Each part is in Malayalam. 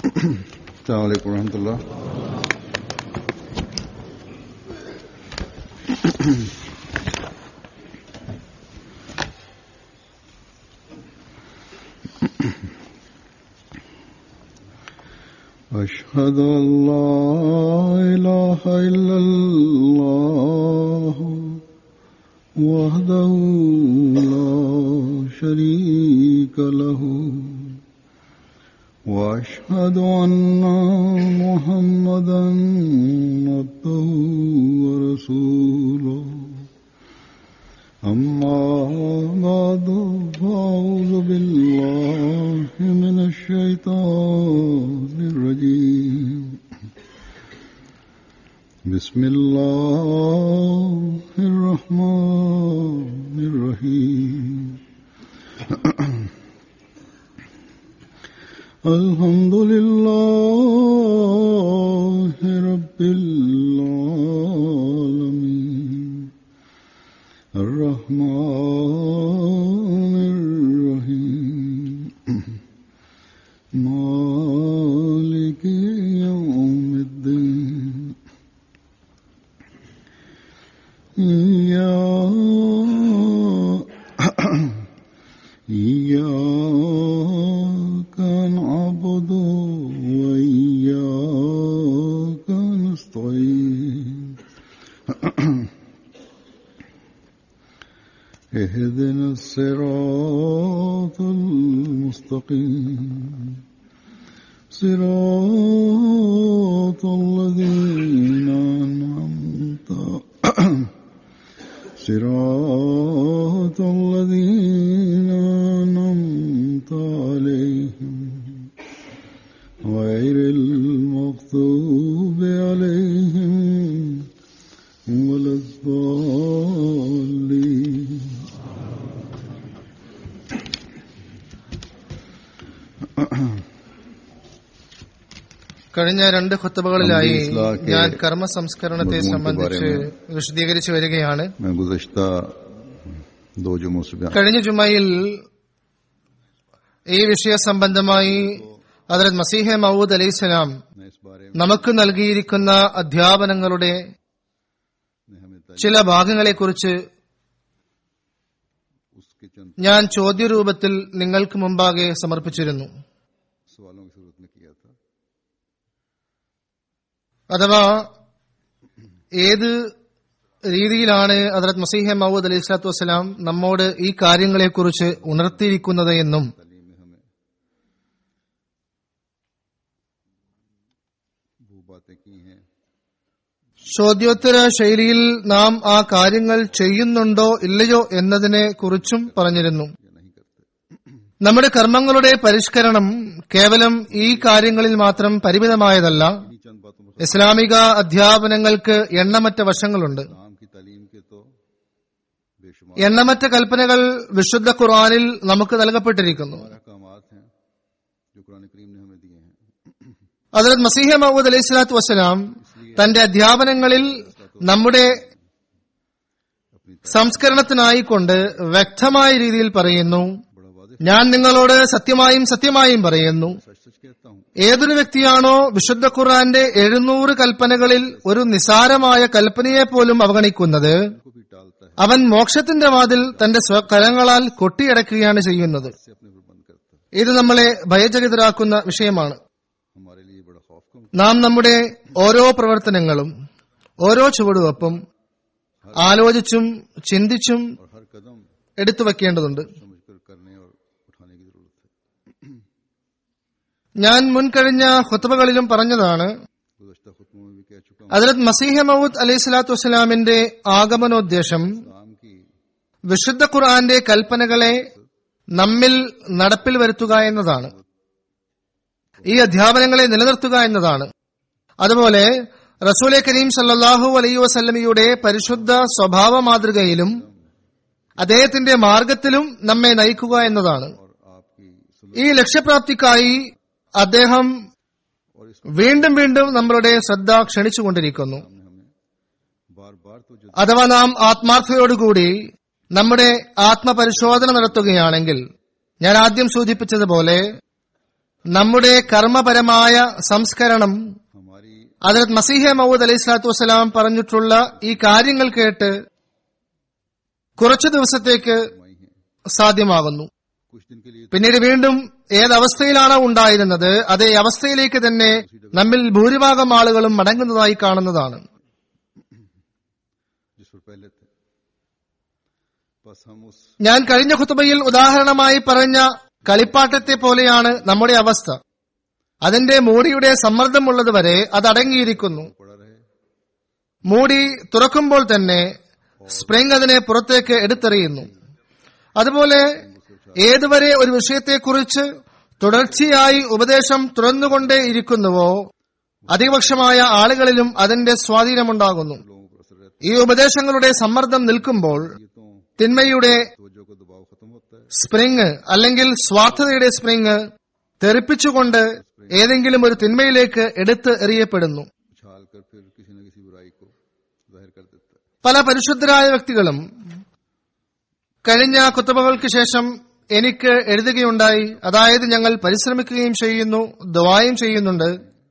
السلام عليكم ورحمة الله أشهد أن لا إله إلا الله وحده لا شريك له واشهد ان محمدا عبده ورسوله اما بعد فاعوذ بالله من الشيطان الرجيم بسم الله الرحمن الرحيم الحمد لله رب العالمين الرحمن الرحيم مالك يوم الدين إياك إياك نعبد وإياك نستعين اهدنا الصراط المستقيم صراط الذين أنعمت صراط الذين أنعمت عليهم غير المغضوب عليهم ولا الضالين കഴിഞ്ഞ രണ്ട് ഖുത്തബകളിലായി हम इस्लाह के ഞാൻ കർമ്മ സംസ്കരണത്തെ मजमून के സംബന്ധിച്ച് बारे വിശദീകരിച്ചു വരികയാണ് मैं गुजश्ता दो जुमों से बयान കഴിഞ്ഞ ജുമയിൽ ഈ വിഷയ സംബന്ധമായി ഹജറത് മസീഹെ മൗദ് അലൈഹിസ്സലാം मैं इस बारे നമുക്ക് നൽകിയിരിക്കുന്ന അധ്യാപനങ്ങളുടെ में हमें तारीफ ചില ഭാഗങ്ങളെക്കുറിച്ച് उसके चंद ഞാൻ ചോദ്യരൂപത്തിൽ നിങ്ങൾക്ക് മുമ്പാകെ സമർപ്പിച്ചിരുന്നു सवालों की सूरत में किया था അഥവാ ഏത് രീതിയിലാണ് ഹജറത് മസീഹെ മൗദ് അലൈഹി സ്വലാത്തു വസ്സലാം നമ്മോട് ഈ കാര്യങ്ങളെക്കുറിച്ച് ഉണർത്തിയിരിക്കുന്നത് എന്നും तालीम में हमें वो बातें की हैं ചോദ്യോത്തര ശൈലിയിൽ നാം ആ കാര്യങ്ങൾ ചെയ്യുന്നുണ്ടോ ഇല്ലയോ എന്നതിനെ കുറിച്ചും പറഞ്ഞിരുന്നു या नहीं करते നമ്മുടെ കർമ്മങ്ങളുടെ പരിഷ്കരണം കേവലം ഈ കാര്യങ്ങളിൽ മാത്രം പരിമിതമായതല്ല इन्हीं चंद बातों पर ഇസ്ലാമിക അധ്യാപനങ്ങൾക്ക് എണ്ണമറ്റ വശങ്ങളുണ്ട് नाम की तालीम के तो बेशुमार എണ്ണമറ്റ കൽപ്പനകൾ വിശുദ്ധ ഖുർആനിൽ നമുക്ക് നൽകപ്പെട്ടിരിക്കുന്നു अहकामात हैं जो कुरान करीम ने हमें दिए हैं ഹജറത് മസീഹ മഹൂദ് അലൈഹി സ്വലാത്തു വസ്സലാം തന്റെ അധ്യാപനങ്ങളിൽ നമ്മുടെ अपनी സംസ്കരണത്തിനായിക്കൊണ്ട് വ്യക്തമായ രീതിയിൽ പറയുന്നു बड़ा वादे ഞാൻ നിങ്ങളോട് സത്യമായും സത്യമായും പറയുന്നു सच सच कहता हूँ ഏതൊരു വ്യക്തിയാണോ വിശുദ്ധ ഖുർആന്റെ എഴുന്നൂറ് കൽപ്പനകളിൽ ഒരു നിസാരമായ കൽപ്പനയെ പോലും അവഗണിക്കുന്നത് को भी टालता है അവൻ മോക്ഷത്തിന്റെ വാതിൽ തന്റെ സ്വകരങ്ങളാൽ കൊട്ടിയടക്കുകയാണ് ചെയ്യുന്നത് से अपने पर बंद करता है ഇത് നമ്മളെ ഭയചകിതരാക്കുന്ന വിഷയമാണ് हमारे लिए बड़ा खौफ का നാം നമ്മുടെ ഓരോ പ്രവർത്തനങ്ങളും ഓരോ ചുവടുവെപ്പും ആലോചിച്ചും ചിന്തിച്ചും और हर कदम എടുത്തു വെക്കേണ്ടതുണ്ട് समझकर करने और उठाने की जरूरत है ഞാൻ മുൻകഴിഞ്ഞ ഹുത്തുബകളിലും പറഞ്ഞതാണ് गुजश्ता खुतमों में भी कह चुका हूँ ഹജരത് മസീഹ മൗദ് അലൈഹി സ്വലാത്തു വസ്സലാമിന്റെ ആഗമനോദ്ദേശം इस्लाम की വിശുദ്ധ ഖുർആന്റെ കൽപ്പനകളെ നമ്മിൽ നടപ്പിൽ വരുത്തുക എന്നതാണ് ഈ അധ്യാപനങ്ങളെ നിലനിർത്തുക എന്നതാണ് അതുപോലെ റസൂലെ കരീം സല്ലാഹു അലൈ വസല്ലമയുടെ പരിശുദ്ധ സ്വഭാവ മാതൃകയിലും അദ്ദേഹത്തിന്റെ മാർഗത്തിലും നമ്മെ നയിക്കുക എന്നതാണ് और आपकी सुलह ഈ ലക്ഷ്യപ്രാപ്തിക്കായി അദ്ദേഹം और इस വീണ്ടും വീണ്ടും നമ്മളുടെ ശ്രദ്ധ ക്ഷണിച്ചുകൊണ്ടിരിക്കുന്നു सामने हमें बार बार तो जो അഥവാ നാം ആത്മാർത്ഥതയോടുകൂടി നമ്മുടെ ആത്മപരിശോധന നടത്തുകയാണെങ്കിൽ ഞാൻ ആദ്യം സൂചിപ്പിച്ചതുപോലെ നമ്മുടെ കർമ്മപരമായ സംസ്കരണം हमारी അതിലത് മസീഹ മൗദ് അലൈഹി സ്വലാത്തു വസ്സലാം പറഞ്ഞിട്ടുള്ള ഈ കാര്യങ്ങൾ കേട്ട് കുറച്ചു ദിവസത്തേക്ക് कमाई है സാധ്യമാകുന്നു कुछ दिन के लिए പിന്നീട് വീണ്ടും ഏതവസ്ഥയിലാണോ ഉണ്ടായിരുന്നത് അതേ അവസ്ഥയിലേക്ക് തന്നെ നമ്മിൽ ഭൂരിഭാഗം ആളുകളും മടങ്ങുന്നതായി കാണുന്നതാണ് जिस पर पहले थे बस हम उस ഞാൻ കഴിഞ്ഞ ഖുത്തുബയിൽ ഉദാഹരണമായി പറഞ്ഞ കളിപ്പാട്ടത്തെ പോലെയാണ് നമ്മുടെ അവസ്ഥ അതിന്റെ മൂടിയുടെ സമ്മർദ്ദമുള്ളതുവരെ അത് അടങ്ങിയിരിക്കുന്നു पड़ा रहे മൂടി തുറക്കുമ്പോൾ തന്നെ സ്പ്രിംഗ് അതിനെ പുറത്തേക്ക് എടുത്തെറിയുന്നു അതുപോലെ ഏതുവരെ ഒരു വിഷയത്തെക്കുറിച്ച് തുടർച്ചയായി ഉപദേശം തുറന്നുകൊണ്ടേ ഇരിക്കുന്നുവോ അധികപക്ഷമായ ആളുകളിലും അതിന്റെ സ്വാധീനമുണ്ടാകുന്നു लोगों पर असर रहता ഈ ഉപദേശങ്ങളുടെ സമ്മർദ്ദം നിൽക്കുമ്പോൾ है ये तो തിന്മയുടെ तवज्जो का दबाव खत्म होता है സ്പ്രിംഗ് അല്ലെങ്കിൽ സ്വാർത്ഥതയുടെ സ്പ്രിംഗ് തെറിപ്പിച്ചുകൊണ്ട് ഏതെങ്കിലും ഒരു തിന്മയിലേക്ക് എടുത്ത് എറിയപ്പെടുന്നു उछाल कर फिर किसी न किसी बुराई को जाहिर कर देता है പല പരിശുദ്ധരായ വ്യക്തികളും കഴിഞ്ഞ കുത്തുബകൾക്ക് ശേഷം എനിക്ക് എഴുതുകയുണ്ടായി അതായത് ഞങ്ങൾ പരിശ്രമിക്കുകയും ചെയ്യുന്നു ദവായും ചെയ്യുന്നുണ്ട്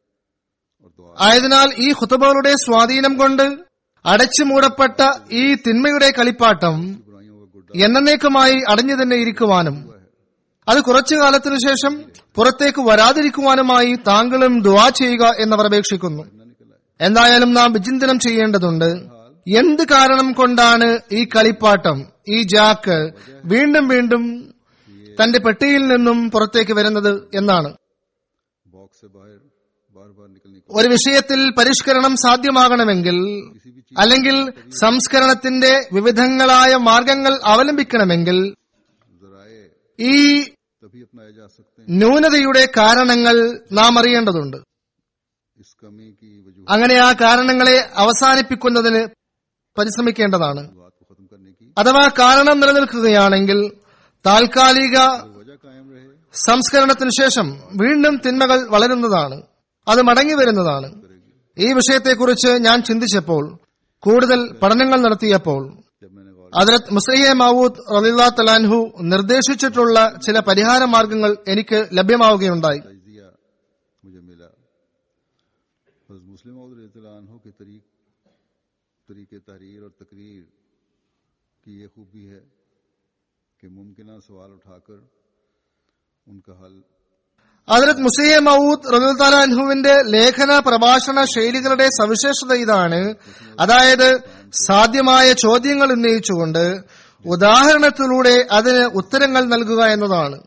और दुआ ആയതിനാൽ ഈ കുത്തുബകളുടെ സ്വാധീനം കൊണ്ട് അടച്ചു മൂടപ്പെട്ട ഈ തിന്മയുടെ കളിപ്പാട്ടം बुराइयों का गुड्डा എന്നേക്കുമായി അടഞ്ഞു തന്നെ ഇരിക്കുവാനും അത് കുറച്ചു കാലത്തിനു ശേഷം പുറത്തേക്ക് വരാതിരിക്കുവാനുമായി താങ്കളും ദുവാ ചെയ്യുക എന്നവർ അപേക്ഷിക്കുന്നു न निकला है എന്തായാലും നാം വിചിന്തനം ചെയ്യേണ്ടതുണ്ട് എന്ത് കാരണം കൊണ്ടാണ് ഈ കളിപ്പാട്ടം ഈ ജാക്ക് വീണ്ടും വീണ്ടും തന്റെ പെട്ടിയിൽ നിന്നും പുറത്തേക്ക് വരുന്നത് എന്നാണ് बॉक्स से बाहर बार बार निकलने को ഒരു വിഷയത്തിൽ പരിഷ്കരണം സാധ്യമാകണമെങ്കിൽ അല്ലെങ്കിൽ സംസ്കരണത്തിന്റെ വിവിധങ്ങളായ മാർഗങ്ങൾ അവലംബിക്കണമെങ്കിൽ जराए ഈ तभी अपनाए जा सकते हैं ന്യൂനതയുടെ കാരണങ്ങൾ നാം അറിയേണ്ടതുണ്ട് इस कमी की वजूहत അങ്ങനെ ആ കാരണങ്ങളെ അവസാനിപ്പിക്കുന്നതിന് പരിശ്രമിക്കേണ്ടതാണ് बात को खत्म करने की അഥവാ കാരണം നിലനിൽക്കുകയാണെങ്കിൽ താൽക്കാലിക वजह कायम रहे സംസ്കരണത്തിനു ശേഷം വീണ്ടും തിന്മകൾ വളരുന്നതാണ് അത് മടങ്ങി വരുന്നതാണ് ഈ വിഷയത്തെക്കുറിച്ച് ഞാൻ ചിന്തിച്ചപ്പോൾ കൂടുതൽ പഠനങ്ങൾ നടത്തിയപ്പോൾ जब मैंने गौर അതിലത്ത് മുസ്ലിഹെ മാവൂദ് റലില്ലാ തലാൻഹു നിർദ്ദേശിച്ചിട്ടുള്ള ചില പരിഹാര മാർഗങ്ങൾ എനിക്ക് ലഭ്യമാവുകയുണ്ടായി तजिया मुझे मिला हज़रत मुस्लिम हो के तरीक तरीके तहरीर और तकरीर की ये खूबी है कि मुमकिन सवाल उठाकर उनका हल അതിലത്ത് മുസ്ലിഹെ മൗദ് റബുത്താലാൻഹുവിന്റെ ലേഖന പ്രഭാഷണ ശൈലികളുടെ സവിശേഷത ഇതാണ് അതായത് സാധ്യമായ ചോദ്യങ്ങൾ ഉന്നയിച്ചുകൊണ്ട് ഉദാഹരണത്തിലൂടെ അതിന് ഉത്തരങ്ങൾ നൽകുക എന്നതാണ്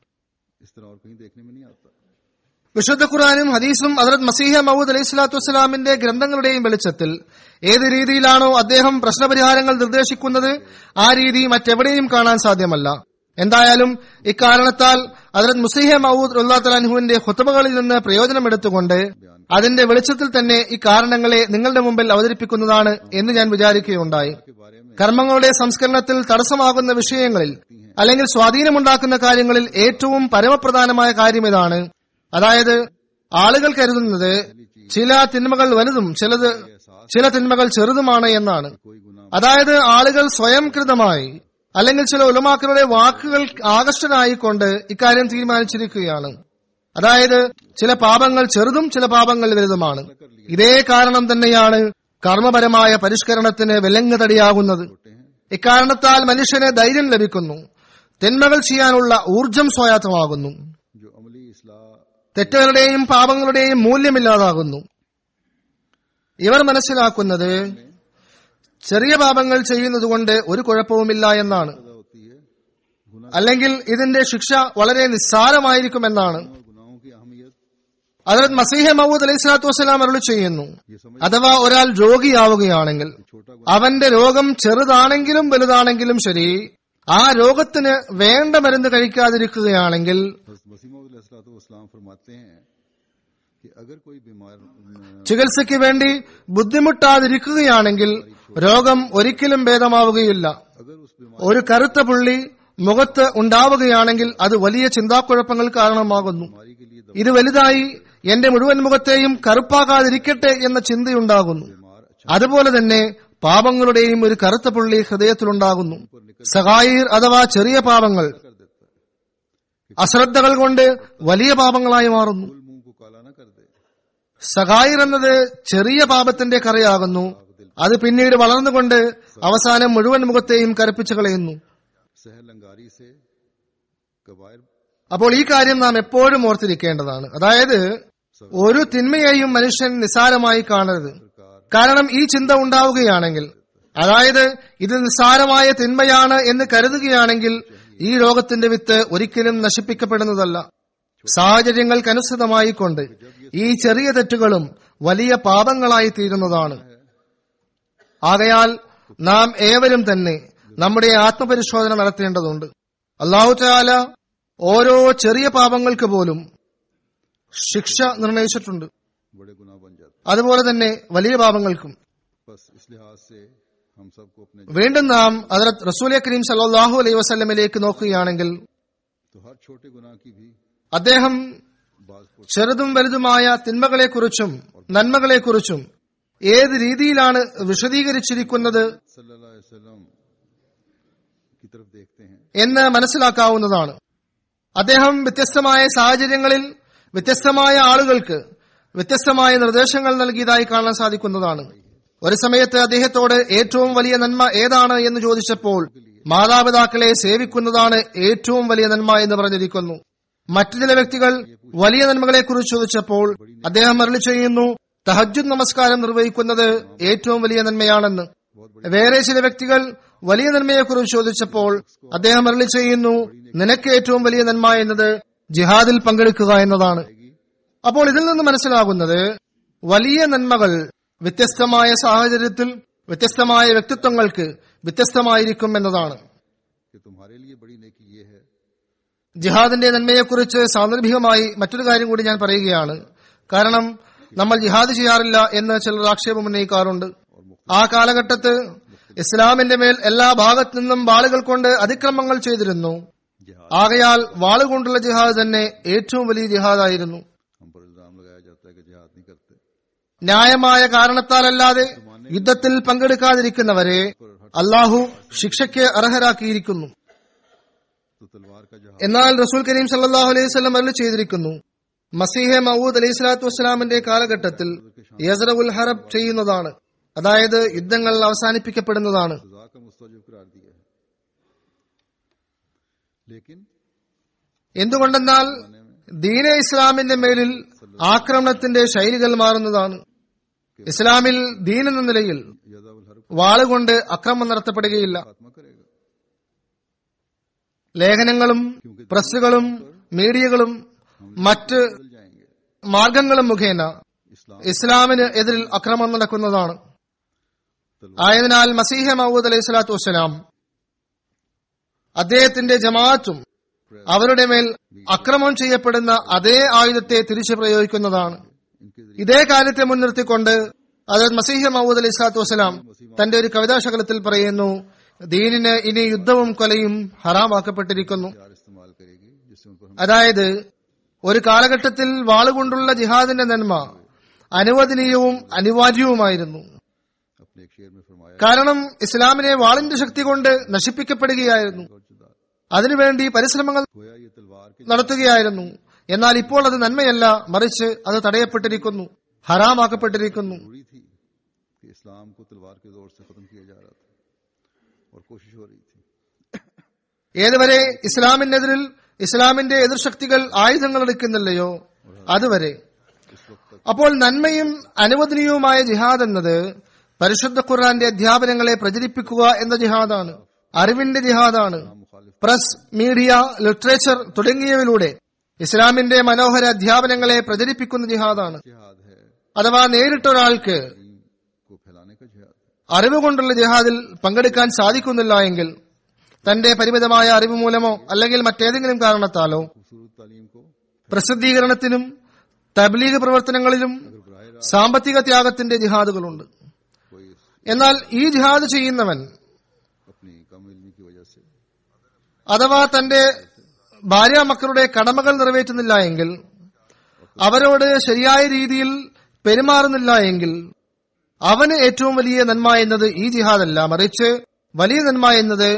इस तरह और कहीं देखने में नहीं आता വിശുദ്ധ ഖുറാനും ഹദീസും ഹജറത് മസീഹ മൗദ് അലൈഹി സ്വലാത്തു വസ്സലാമിന്റെ ഗ്രന്ഥങ്ങളുടെയും വെളിച്ചത്തിൽ ഏത് രീതിയിലാണോ അദ്ദേഹം പ്രശ്നപരിഹാരങ്ങൾ നിർദ്ദേശിക്കുന്നത് ആ രീതി മറ്റെവിടെയും കാണാൻ സാധ്യമല്ല എന്തായാലും ഇക്കാരണത്താൽ ഹജറത് മുസീഹ മൗദ് റുല്ലാത്തലാൻഹുവിന്റെ ഹുത്തബകളിൽ നിന്ന് പ്രയോജനമെടുത്തുകൊണ്ട് അതിന്റെ വെളിച്ചത്തിൽ തന്നെ ഈ കാരണങ്ങളെ നിങ്ങളുടെ മുമ്പിൽ അവതരിപ്പിക്കുന്നതാണ് എന്ന് ഞാൻ വിചാരിക്കുകയുണ്ടായി के बारे में കർമ്മങ്ങളുടെ സംസ്കരണത്തിൽ തടസ്സമാകുന്ന വിഷയങ്ങളിൽ അല്ലെങ്കിൽ സ്വാധീനമുണ്ടാക്കുന്ന കാര്യങ്ങളിൽ ഏറ്റവും പരമപ്രധാനമായ കാര്യം ഇതാണ് അതായത് ആളുകൾ കരുതുന്നത് ചില തിന്മകൾ വലുതും ചിലത് ചില തിന്മകൾ ചെറുതുമാണ് എന്നാണ് कोई गुनाह അതായത് ആളുകൾ സ്വയം കൃതമായി അല്ലെങ്കിൽ ചില ഉലമാക്കളുടെ വാക്കുകൾ ആകർഷ്ടനായിക്കൊണ്ട് ഇക്കാര്യം തീരുമാനിച്ചിരിക്കുകയാണ് അതായത് ചില പാപങ്ങൾ ചെറുതും ചില പാപങ്ങൾ വലുതുമാണ് ഇതേ കാരണം തന്നെയാണ് കർമ്മപരമായ പരിഷ്കരണത്തിന് വിലങ്ങ് തടിയാകുന്നത് ഇക്കാരണത്താൽ മനുഷ്യന് ധൈര്യം ലഭിക്കുന്നു തിന്മകൾ ചെയ്യാനുള്ള ഊർജം സ്വായത്തമാകുന്നു जो अमली इसलाह തെറ്റുകളുടെയും പാപങ്ങളുടെയും മൂല്യമില്ലാതാകുന്നു ഇവർ മനസ്സിലാക്കുന്നത് ചെറിയ പാപങ്ങൾ ചെയ്യുന്നതുകൊണ്ട് ഒരു കുഴപ്പവുമില്ല എന്നാണ് पैदा होती है गुनाह അല്ലെങ്കിൽ ഇതിന്റെ ശിക്ഷ വളരെ നിസ്സാരമായിരിക്കുമെന്നാണ് और गुनाहों की अहमियत അതിൽ മസീഹ മഹൂദ് അലൈഹി സ്വലാത്തു വസ്സലാം അരുളി ചെയ്യുന്നു ये समझ അഥവാ ഒരാൾ രോഗിയാവുകയാണെങ്കിൽ छोटा അവന്റെ രോഗം ചെറുതാണെങ്കിലും വലുതാണെങ്കിലും ശരി ആ രോഗത്തിന് വേണ്ട മരുന്ന് കഴിക്കാതിരിക്കുകയാണെങ്കിൽ हज़रत मसीह इस्लाम फरमाते हैं कि अगर कोई बीमार अ, ചികിത്സയ്ക്ക് വേണ്ടി ബുദ്ധിമുട്ടാതിരിക്കുകയാണെങ്കിൽ രോഗം ഒരിക്കലും ഭേദമാവുകയില്ല अगर उस बीमार ഒരു കറുത്ത പുള്ളി മുഖത്ത് ഉണ്ടാവുകയാണെങ്കിൽ അത് വലിയ ചിന്താക്കുഴപ്പങ്ങൾ കാരണമാകുന്നു बीमारी के लिए ഇത് വലുതായി എന്റെ മുഴുവൻ മുഖത്തെയും കറുപ്പാകാതിരിക്കട്ടെ എന്ന ചിന്തയുണ്ടാകുന്നു बीमार अच्छा അതുപോലെ തന്നെ പാപങ്ങളുടെയും ഒരു കറുത്ത പുള്ളി ഹൃദയത്തിലുണ്ടാകുന്നു സഹായിർ അഥവാ ചെറിയ പാപങ്ങൾ कर देता है അശ്രദ്ധകൾ കൊണ്ട് വലിയ പാപങ്ങളായി മാറുന്നു फूल मुंह को काला न कर दे സഖായിർ എന്നത് ചെറിയ പാപത്തിന്റെ കറയാകുന്നു അത് പിന്നീട് വളർന്നുകൊണ്ട് അവസാനം മുഴുവൻ മുഖത്തെയും കരപ്പിച്ചു കളയുന്നു सहल अंगारी से कबायर അപ്പോൾ ഈ കാര്യം നാം എപ്പോഴും ഓർത്തിരിക്കേണ്ടതാണ് അതായത് ഒരു തിന്മയെയും മനുഷ്യൻ നിസ്സാരമായി കാണരുത് കാരണം ഈ ചിന്ത ഉണ്ടാവുകയാണെങ്കിൽ അതായത് ഇത് നിസ്സാരമായ തിന്മയാണ് എന്ന് കരുതുകയാണെങ്കിൽ ഈ ലോകത്തിന്റെ വിത്ത് ഒരിക്കലും നശിപ്പിക്കപ്പെടുന്നതല്ല സാഹചര്യങ്ങൾക്കനുസൃതമായി കൊണ്ട് ഈ ചെറിയ തെറ്റുകളും വലിയ പാപങ്ങളായി തീരുന്നതാണ് ആകയാൽ നാം ഏവരും തന്നെ നമ്മുടെ ആത്മപരിശോധന നടത്തേണ്ടതുണ്ട് അള്ളാഹു താല ഓരോ ചെറിയ പാപങ്ങൾക്ക് പോലും ശിക്ഷ നിർണയിച്ചിട്ടുണ്ട് बड़े गुनाह बन जाते അതുപോലെ തന്നെ വലിയ പാപങ്ങൾക്കും बस इस लिहाज से हम सबको अपने വീണ്ടും നാം ഹജറത് റസൂൽ കരീം സല്ലാഹു അലൈഹി വസ്ലമിലേക്ക് നോക്കുകയാണെങ്കിൽ तो हर छोटे गुनाह की भी അദ്ദേഹം बाज को ചെറുതും വലുതുമായ തിന്മകളെക്കുറിച്ചും നന്മകളെക്കുറിച്ചും ഏത് രീതിയിലാണ് വിശദീകരിച്ചിരിക്കുന്നത് सल्लल्लाहु अलैहि वसल्लम की तरफ देखते हैं എന്ന് മനസ്സിലാക്കാവുന്നതാണ് അദ്ദേഹം വ്യത്യസ്തമായ സാഹചര്യങ്ങളിൽ വ്യത്യസ്തമായ ആളുകൾക്ക് വ്യത്യസ്തമായ നിർദ്ദേശങ്ങൾ നൽകിയതായി കാണാൻ സാധിക്കുന്നതാണ് ഒരു സമയത്ത് അദ്ദേഹത്തോട് ഏറ്റവും വലിയ നന്മ ഏതാണ് എന്ന് ചോദിച്ചപ്പോൾ മാതാപിതാക്കളെ സേവിക്കുന്നതാണ് ഏറ്റവും വലിയ നന്മ എന്ന് പറഞ്ഞിരിക്കുന്നു മറ്റു ചില വ്യക്തികൾ വലിയ നന്മകളെക്കുറിച്ച് ചോദിച്ചപ്പോൾ അദ്ദേഹം മരളി ചെയ്യുന്നു തഹജുദ് നമസ്കാരം നിർവഹിക്കുന്നത് ഏറ്റവും വലിയ നന്മയാണെന്ന് വേറെ ചില വ്യക്തികൾ വലിയ നന്മയെക്കുറിച്ച് ചോദിച്ചപ്പോൾ അദ്ദേഹം അരളി ചെയ്യുന്നു നിനക്ക് ഏറ്റവും വലിയ നന്മ എന്നത് ജിഹാദിൽ പങ്കെടുക്കുക എന്നതാണ് അപ്പോൾ ഇതിൽ നിന്ന് മനസ്സിലാകുന്നത് വലിയ നന്മകൾ വ്യത്യസ്തമായ സാഹചര്യത്തിൽ വ്യത്യസ്തമായ വ്യക്തിത്വങ്ങൾക്ക് വ്യത്യസ്തമായിരിക്കും എന്നതാണ് कि तुम्हारे लिए बड़ी नेकी ये है ജിഹാദിന്റെ നന്മയെക്കുറിച്ച് സാന്ദർഭികമായി മറ്റൊരു കാര്യം കൂടി ഞാൻ പറയുകയാണ് കാരണം നമ്മൾ ജിഹാദ് ചെയ്യാറില്ല എന്ന് ചിലർ ആക്ഷേപം ഉന്നയിക്കാറുണ്ട് ആ കാലഘട്ടത്ത് ഇസ്ലാമിന്റെ മേൽ എല്ലാ ഭാഗത്തു നിന്നും വാളുകൾ കൊണ്ട് അതിക്രമങ്ങൾ ചെയ്തിരുന്നു जिहाद ആകയാൽ വാളുകൊണ്ടുള്ള ജിഹാദ് തന്നെ ഏറ്റവും വലിയ ജിഹാദായിരുന്നു हम पर इल्जाम लगाया जाता है कि जिहाद नहीं करते ന്യായമായ കാരണത്താലല്ലാതെ യുദ്ധത്തിൽ പങ്കെടുക്കാതിരിക്കുന്നവരെ അള്ളാഹു ശിക്ഷയ്ക്ക് അർഹരാക്കിയിരിക്കുന്നു तो तलवार का जहाज എന്നാൽ റസൂൽ കരീം സല്ലാഹു അലൈഹി സ്വലം അരുളി ചെയ്തിരിക്കുന്നു മസീഹെ മൗദ് അലൈഹി സ്വലാത്തു വസ്സലാമിന്റെ കാലഘട്ടത്തിൽ യസറ ഉൽ ഹറബ് ചെയ്യുന്നതാണ് അതായത് യുദ്ധങ്ങൾ അവസാനിപ്പിക്കപ്പെടുന്നതാണ് सजा का मुस्तजब करार दिया है लेकिन എന്തുകൊണ്ടെന്നാൽ ദീന ഇസ്ലാമിന്റെ മേലിൽ ആക്രമണത്തിന്റെ ശൈലികൾ മാറുന്നതാണ് ഇസ്ലാമിൽ ദീൻ എന്ന നിലയിൽ यजा उल हर्ब വാളുകൊണ്ട് അക്രമം നടത്തപ്പെടുകയില്ല खात्मा करेगा ലേഖനങ്ങളും പ്രസ്സുകളും മീഡിയകളും മറ്റ് बदल जाएंगे മാർഗങ്ങളും മുഖേന इस्लाम ഇസ്ലാമിന് എതിരിൽ അക്രമം നടക്കുന്നതാണ് ആയതിനാൽ മസീഹ മഹൂദ് അലൈഹി സ്വലാത്തു വസ്സലാം അദ്ദേഹത്തിന്റെ ജമാഅത്തും അവരുടെ മേൽ അക്രമം ചെയ്യപ്പെടുന്ന അതേ ആയുധത്തെ തിരിച്ചു പ്രയോഗിക്കുന്നതാണ് इनके जरिए ഇതേ കാര്യത്തെ മുൻനിർത്തിക്കൊണ്ട് അതായത് മസീഹ മഹൂദ് അലൈഹി സ്വലാത്തു വസ്സലാം തന്റെ ഒരു കവിതാശകലത്തിൽ പറയുന്നു ദീനിന് ഇനി യുദ്ധവും കൊലയും ഹറാമാക്കപ്പെട്ടിരിക്കുന്നു हथियार इस्तेमाल करेगी जिससे उन पर हम അതായത് ഒരു കാലഘട്ടത്തിൽ വാളുകൊണ്ടുള്ള ജിഹാദിന്റെ നന്മ അനുവദനീയവും അനിവാര്യവുമായിരുന്നു अपने एक शेर में फरमाया കാരണം ഇസ്ലാമിനെ വാളിന്റെ ശക്തി കൊണ്ട് നശിപ്പിക്കപ്പെടുകയായിരുന്നു और जुदा അതിനുവേണ്ടി പരിശ്രമങ്ങൾ गोया ये तलवार के നടത്തുകയായിരുന്നു എന്നാൽ ഇപ്പോൾ അത് നന്മയല്ല മറിച്ച് അത് തടയപ്പെട്ടിരിക്കുന്നു ഹറാമാക്കപ്പെട്ടിരിക്കുന്നു जरूरी थी कि इस्लाम को तलवार के जोर से खत्म किया जा रहा था और कोशिश हो रही थी ഏതുവരെ ഇസ്ലാമിനെതിരിൽ ഇസ്ലാമിന്റെ എതിർശക്തികൾ ആയുധങ്ങൾ എടുക്കുന്നില്ലയോ അതുവരെ इस वक्त तक അപ്പോൾ നന്മയും അനുവദനീയവുമായ ജിഹാദ് എന്നത് പരിശുദ്ധ ഖുർആന്റെ അധ്യാപനങ്ങളെ പ്രചരിപ്പിക്കുക എന്ന ജിഹാദാണ് അറിവിന്റെ ജിഹാദാണ് मुखालिफ പ്രസ് മീഡിയ ലിറ്ററേച്ചർ തുടങ്ങിയവയിലൂടെ ഇസ്ലാമിന്റെ മനോഹര അധ്യാപനങ്ങളെ പ്രചരിപ്പിക്കുന്ന ജിഹാദാണ് जिहाद है അഥവാ നേരിട്ടൊരാൾക്ക് दीन को फैलाने का जिहाद है അറിവ് കൊണ്ടുള്ള ജിഹാദിൽ പങ്കെടുക്കാൻ സാധിക്കുന്നില്ല എങ്കിൽ തന്റെ പരിമിതമായ അറിവ് മൂലമോ അല്ലെങ്കിൽ മറ്റേതെങ്കിലും കാരണത്താലോ खूबसूरत तालीम को പ്രസിദ്ധീകരണത്തിനും തബ്ലീഗ് പ്രവർത്തനങ്ങളിലും अगर बराह रास्त സാമ്പത്തിക ത്യാഗത്തിന്റെ ജിഹാദുകളുണ്ട് कोई എന്നാൽ ഈ ജിഹാദ് ചെയ്യുന്നവൻ अपनी कम इल्मी की वजह से അഥവാ തന്റെ ഭാര്യ മക്കളുടെ കടമകൾ നിറവേറ്റുന്നില്ല എങ്കിൽ അവരോട് ശരിയായ രീതിയിൽ പെരുമാറുന്നില്ല എങ്കിൽ അവന് ഏറ്റവും വലിയ നന്മ എന്നത് ഈ ജിഹാദല്ല മറിച്ച് വലിയ നന്മ എന്നത്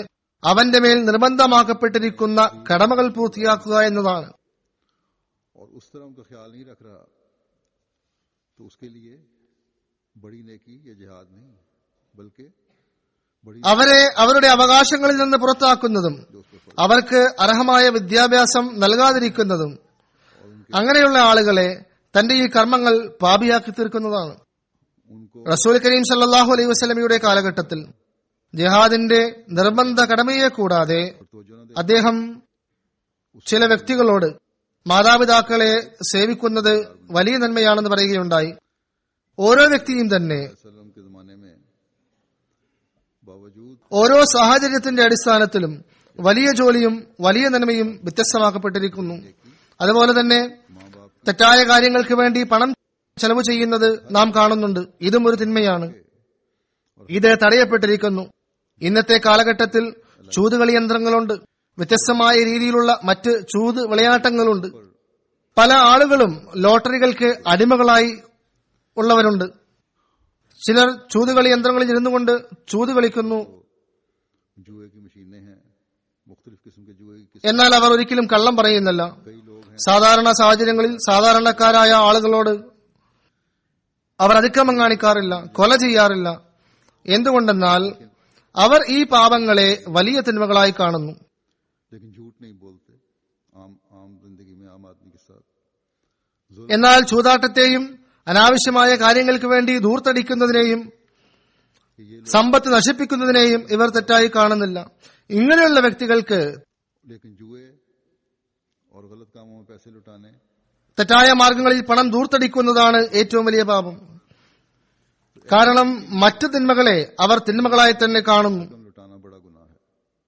അവന്റെ മേൽ നിർബന്ധമാക്കപ്പെട്ടിരിക്കുന്ന കടമകൾ പൂർത്തിയാക്കുക എന്നതാണ് और उस तरह उनका ख्याल नहीं रख रहा तो उसके लिए बड़ी नेकी या जिहाद नहीं बल्कि बड़ी അവരെ അവരുടെ അവകാശങ്ങളിൽ നിന്ന് പുറത്താക്കുന്നതും जो उस पर അവർക്ക് അർഹമായ വിദ്യാഭ്യാസം നൽകാതിരിക്കുന്നതും അങ്ങനെയുള്ള ആളുകളെ തന്റെ ഈ കർമ്മങ്ങൾ പാപിയാക്കി തീർക്കുന്നതാണ് उनको റസൂൽ കരീം സല്ലാഹു അലൈഹി വസ്ലമിയുടെ കാലഘട്ടത്തിൽ ജിഹാദിന്റെ നിർബന്ധ കടമയെ കൂടാതെ तवज्जो न दे അദ്ദേഹം ചില വ്യക്തികളോട് മാതാപിതാക്കളെ സേവിക്കുന്നത് വലിയ നന്മയാണെന്ന് പറയുകയുണ്ടായി ഓരോ വ്യക്തിയും തന്നെ वसल्लम के जमाने में बावजूद ഓരോ സാഹചര്യത്തിന്റെ അടിസ്ഥാനത്തിലും വലിയ ജോലിയും വലിയ നന്മയും വ്യത്യസ്തമാക്കപ്പെട്ടിരിക്കുന്നു അതുപോലെ തന്നെ माँ बाप തെറ്റായ കാര്യങ്ങൾക്ക് വേണ്ടി പണം ചെലവ് ചെയ്യുന്നത് നാം കാണുന്നുണ്ട് ഇതും ഒരു തിന്മയാണ് ഇത് തടയപ്പെട്ടിരിക്കുന്നു ഇന്നത്തെ കാലഘട്ടത്തിൽ ചൂതുകളി യന്ത്രങ്ങളുണ്ട് വ്യത്യസ്തമായ രീതിയിലുള്ള മറ്റ് ചൂത് വിളയാട്ടങ്ങളുണ്ട് പല ആളുകളും ലോട്ടറികൾക്ക് അടിമകളായി ഉള്ളവരുണ്ട് ചിലർ ചൂതുകളി യന്ത്രങ്ങളിൽ ഇരുന്നുകൊണ്ട് ചൂത് കളിക്കുന്നു जुए की मशीनें हैं मुख्तलिफ किस्म के जुए की किस्म എന്നാൽ അവർ ഒരിക്കലും കള്ളം പറയുന്നില്ല कई लोग हैं സാധാരണ സാഹചര്യങ്ങളിൽ സാധാരണക്കാരായ ആളുകളോട് അവർ അതിക്രമം കാണിക്കാറില്ല കൊല ചെയ്യാറില്ല എന്തുകൊണ്ടെന്നാൽ അവർ ഈ പാപങ്ങളെ വലിയ തിന്മകളായി കാണുന്നു लेकिन झूठ नहीं बोलते आम आम जिंदगी में आम आदमी के साथ എന്നാൽ ചൂതാട്ടത്തെയും അനാവശ്യമായ കാര്യങ്ങൾക്ക് വേണ്ടി ധൂർത്തടിക്കുന്നതിനെയും कि ये സമ്പത്ത് നശിപ്പിക്കുന്നതിനെയും ഇവർ തെറ്റായി കാണുന്നില്ല ഇങ്ങനെയുള്ള വ്യക്തികൾക്ക് लेकिन जुए और गलत कामों में पैसे लुटाने തെറ്റായ മാർഗങ്ങളിൽ പണം ധൂർത്തടിക്കുന്നതാണ് ഏറ്റവും വലിയ പാപം കാരണം മറ്റു തിന്മകളെ അവർ തിന്മകളായി തന്നെ കാണുന്നു कम लुटाना बड़ा गुनाह है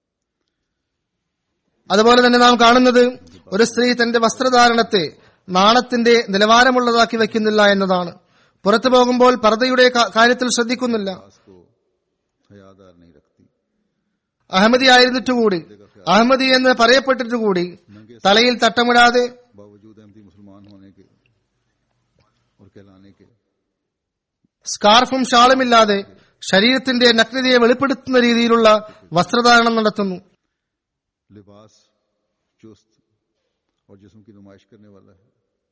അതുപോലെ തന്നെ നാം കാണുന്നത് ഒരു സ്ത്രീ തന്റെ വസ്ത്രധാരണത്തെ നാണത്തിന്റെ നിലവാരമുള്ളതാക്കി വെക്കുന്നില്ല എന്നതാണ് പുറത്തു പോകുമ്പോൾ പർദ്ദയുടെ കാ- കാര്യത്തിൽ ശ്രദ്ധിക്കുന്നില്ല खास को हयादार नहीं रखती അഹമ്മദി ആയിരുന്നിട്ടുകൂടി അഹമ്മദി എന്ന് പറയപ്പെട്ടിട്ടുകൂടി തലയിൽ തട്ടമിടാതെ बावजूद अहमदी मुसलमान होने के और कहलाने के സ്കാർഫും ഷാളുമില്ലാതെ ശരീരത്തിന്റെ നഗ്നതയെ വെളിപ്പെടുത്തുന്ന രീതിയിലുള്ള വസ്ത്രധാരണം നടത്തുന്നു लिबास चुस्त और जिस्म की नुमाइश करने वाला है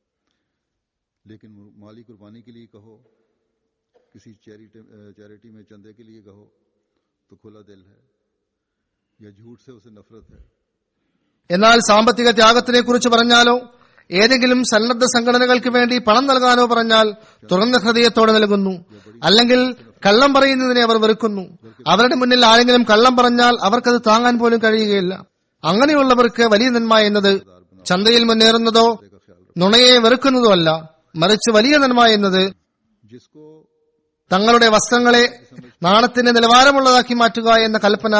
लेकिन माली कुर्बानी के लिए कहो किसी चैरिटी चैरिटी में चंदे के लिए कहो तो खुला दिल है या झूठ से उसे नफरत है എന്നാൽ സാമ്പത്തിക ത്യാഗത്തിനെ കുറിച്ച് പറഞ്ഞാലോ ഏതെങ്കിലും സന്നദ്ധ സംഘടനകൾക്ക് വേണ്ടി പണം നൽകാനോ പറഞ്ഞാൽ തുറന്ന ഹൃദയത്തോടെ നൽകുന്നു അല്ലെങ്കിൽ കള്ളം പറയുന്നതിനെ അവർ വെറുക്കുന്നു അവരുടെ മുന്നിൽ ആരെങ്കിലും കള്ളം പറഞ്ഞാൽ അവർക്കത് താങ്ങാൻ പോലും കഴിയുകയില്ല അങ്ങനെയുള്ളവർക്ക് വലിയ നന്മ എന്നത് ചന്തയിൽ മുന്നേറുന്നതോ നുണയെ വെറുക്കുന്നതോ അല്ല മറിച്ച് വലിയ നന്മ എന്നത് जिसको തങ്ങളുടെ വസ്ത്രങ്ങളെ നാണത്തിന്റെ നിലവാരമുള്ളതാക്കി മാറ്റുക എന്ന കൽപ്പന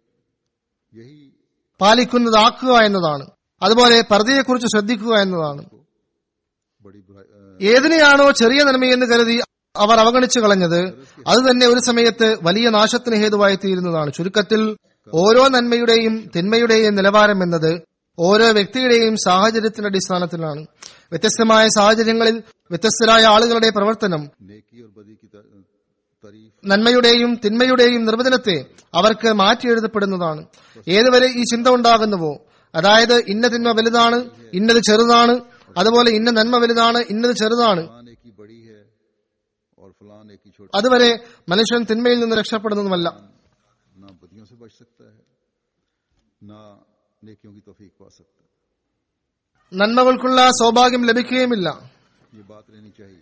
यही പാലിക്കുന്നതാക്കുക എന്നതാണ് അതുപോലെ പർദ്ദയെക്കുറിച്ച് ശ്രദ്ധിക്കുക എന്നതാണ് बड़ी बुराई अ, ഏതിനെയാണോ ചെറിയ നന്മയെന്ന് കരുതി അവർ അവഗണിച്ചു കളഞ്ഞത് അത് തന്നെ ഒരു സമയത്ത് വലിയ നാശത്തിന് ഹേതുവായി തീരുന്നതാണ് ചുരുക്കത്തിൽ ഓരോ നന്മയുടെയും തിന്മയുടെയും നിലവാരം എന്നത് ഓരോ വ്യക്തിയുടെയും സാഹചര്യത്തിന്റെ അടിസ്ഥാനത്തിലാണ് വ്യത്യസ്തമായ സാഹചര്യങ്ങളിൽ വ്യത്യസ്തരായ ആളുകളുടെ പ്രവർത്തനം नेकी और बदी की त- तारीफ നന്മയുടെയും തിന്മയുടെയും നിർവചനത്തെ അവർക്ക് മാറ്റിയെഴുതപ്പെടുന്നതാണ് ഏതുവരെ ഈ ചിന്ത ഉണ്ടാകുന്നുവോ അതായത് ഇന്ന തിന്മ വലുതാണ് ഇന്നത് ചെറുതാണ് അതുപോലെ ഇന്ന നന്മ വലുതാണ് ഇന്നത് ചെറുതാണ് फलां नेकी बड़ी है और फलां नेकी छोटी അതുവരെ മനുഷ്യൻ തിന്മയിൽ നിന്ന് രക്ഷപ്പെടുന്നതുമല്ല ना बदियों से बच सकता है ना नेकियों की तौफीक पा सकता है നന്മകൾക്കുള്ള സൗഭാഗ്യം ലഭിക്കുകയുമില്ല ये बात रहनी चाहिए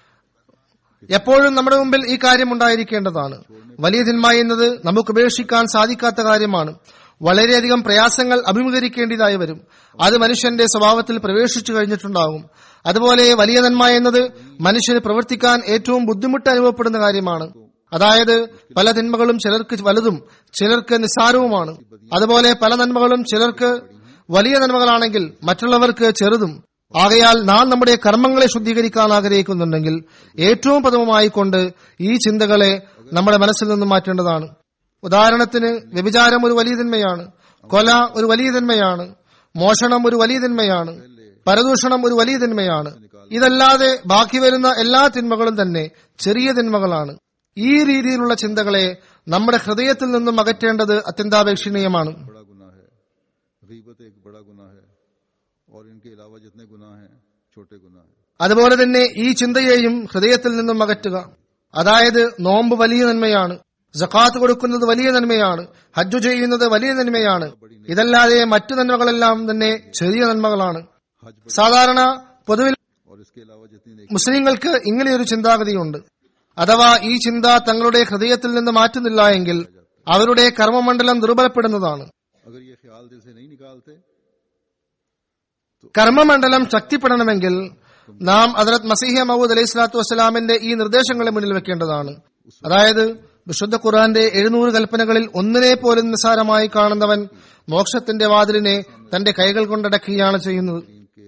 എപ്പോഴും നമ്മുടെ മുമ്പിൽ ഈ കാര്യം ഉണ്ടായിരിക്കേണ്ടതാണ് വലിയ തിന്മ എന്നത് നമുക്ക് ഉപേക്ഷിക്കാൻ സാധിക്കാത്ത കാര്യമാണ് വളരെയധികം പ്രയാസങ്ങൾ അഭിമുഖീകരിക്കേണ്ടതായി വരും അത് മനുഷ്യന്റെ സ്വഭാവത്തിൽ പ്രവേശിച്ചു കഴിഞ്ഞിട്ടുണ്ടാകും അതുപോലെ വലിയ നന്മ എന്നത് മനുഷ്യന് പ്രവർത്തിക്കാൻ ഏറ്റവും ബുദ്ധിമുട്ട് അനുഭവപ്പെടുന്ന കാര്യമാണ് അതായത് പല തിന്മകളും ചിലർക്ക് വലുതും ചിലർക്ക് നിസ്സാരവുമാണ് അതുപോലെ പല നന്മകളും ചിലർക്ക് വലിയ നന്മകളാണെങ്കിൽ മറ്റുള്ളവർക്ക് ചെറുതും ആകയാൽ നാം നമ്മുടെ കർമ്മങ്ങളെ ശുദ്ധീകരിക്കാൻ ആഗ്രഹിക്കുന്നുണ്ടെങ്കിൽ ഏറ്റവും പ്രഥമമായിക്കൊണ്ട് ഈ ചിന്തകളെ നമ്മുടെ മനസ്സിൽ നിന്നും മാറ്റേണ്ടതാണ് ഉദാഹരണത്തിന് വ്യഭിചാരം ഒരു വലിയ തിന്മയാണ് കൊല ഒരു വലിയ തിന്മയാണ് മോഷണം ഒരു വലിയ തിന്മയാണ് പരദൂഷണം ഒരു വലിയ തിന്മയാണ് ഇതല്ലാതെ ബാക്കി വരുന്ന എല്ലാ തിന്മകളും തന്നെ ചെറിയ തിന്മകളാണ് ഈ രീതിയിലുള്ള ചിന്തകളെ നമ്മുടെ ഹൃദയത്തിൽ നിന്നും അകറ്റേണ്ടത് അത്യന്താപേക്ഷണീയമാണ് बड़ा गुनाह है गीबत एक बड़ा गुनाह है और इनके अलावा जितने गुनाह हैं छोटे गुनाह हैं അതുപോലെ തന്നെ ഈ ചിന്തയെയും ഹൃദയത്തിൽ നിന്നും അകറ്റുക അതായത് നോമ്പ് വലിയ നന്മയാണ് ജക്കാത്ത് കൊടുക്കുന്നത് വലിയ നന്മയാണ് ഹജ്ജു ചെയ്യുന്നത് വലിയ നന്മയാണ് ഇതല്ലാതെ മറ്റു നന്മകളെല്ലാം തന്നെ ചെറിയ നന്മകളാണ് हज സാധാരണ പൊതുവിൽ और इसके अलावा जितनी नेकी മുസ്ലിങ്ങൾക്ക് ഇങ്ങനെയൊരു ചിന്താഗതിയുണ്ട് അഥവാ ഈ ചിന്ത തങ്ങളുടെ ഹൃദയത്തിൽ നിന്ന് മാറ്റുന്നില്ല എങ്കിൽ അവരുടെ കർമ്മമണ്ഡലം ദുർബലപ്പെടുന്നതാണ് अगर ये ख्याल दिल से नहीं निकालते കർമ്മമണ്ഡലം ശക്തിപ്പെടണമെങ്കിൽ നാം അതിരത് മസീഹ മഹൂദ് അലൈഹി സ്വലാത്തു വസ്സലാമിന്റെ ഈ നിർദ്ദേശങ്ങളെ മുന്നിൽ വെക്കേണ്ടതാണ് അതായത് വിശുദ്ധ ഖുർആന്റെ എഴുന്നൂറ് കൽപ്പനകളിൽ ഒന്നിനെ പോലും നിസ്സാരമായി കാണുന്നവൻ മോക്ഷത്തിന്റെ വാതിലിനെ തന്റെ കൈകൾ കൊണ്ടടക്കുകയാണ് ചെയ്യുന്നത് दीन के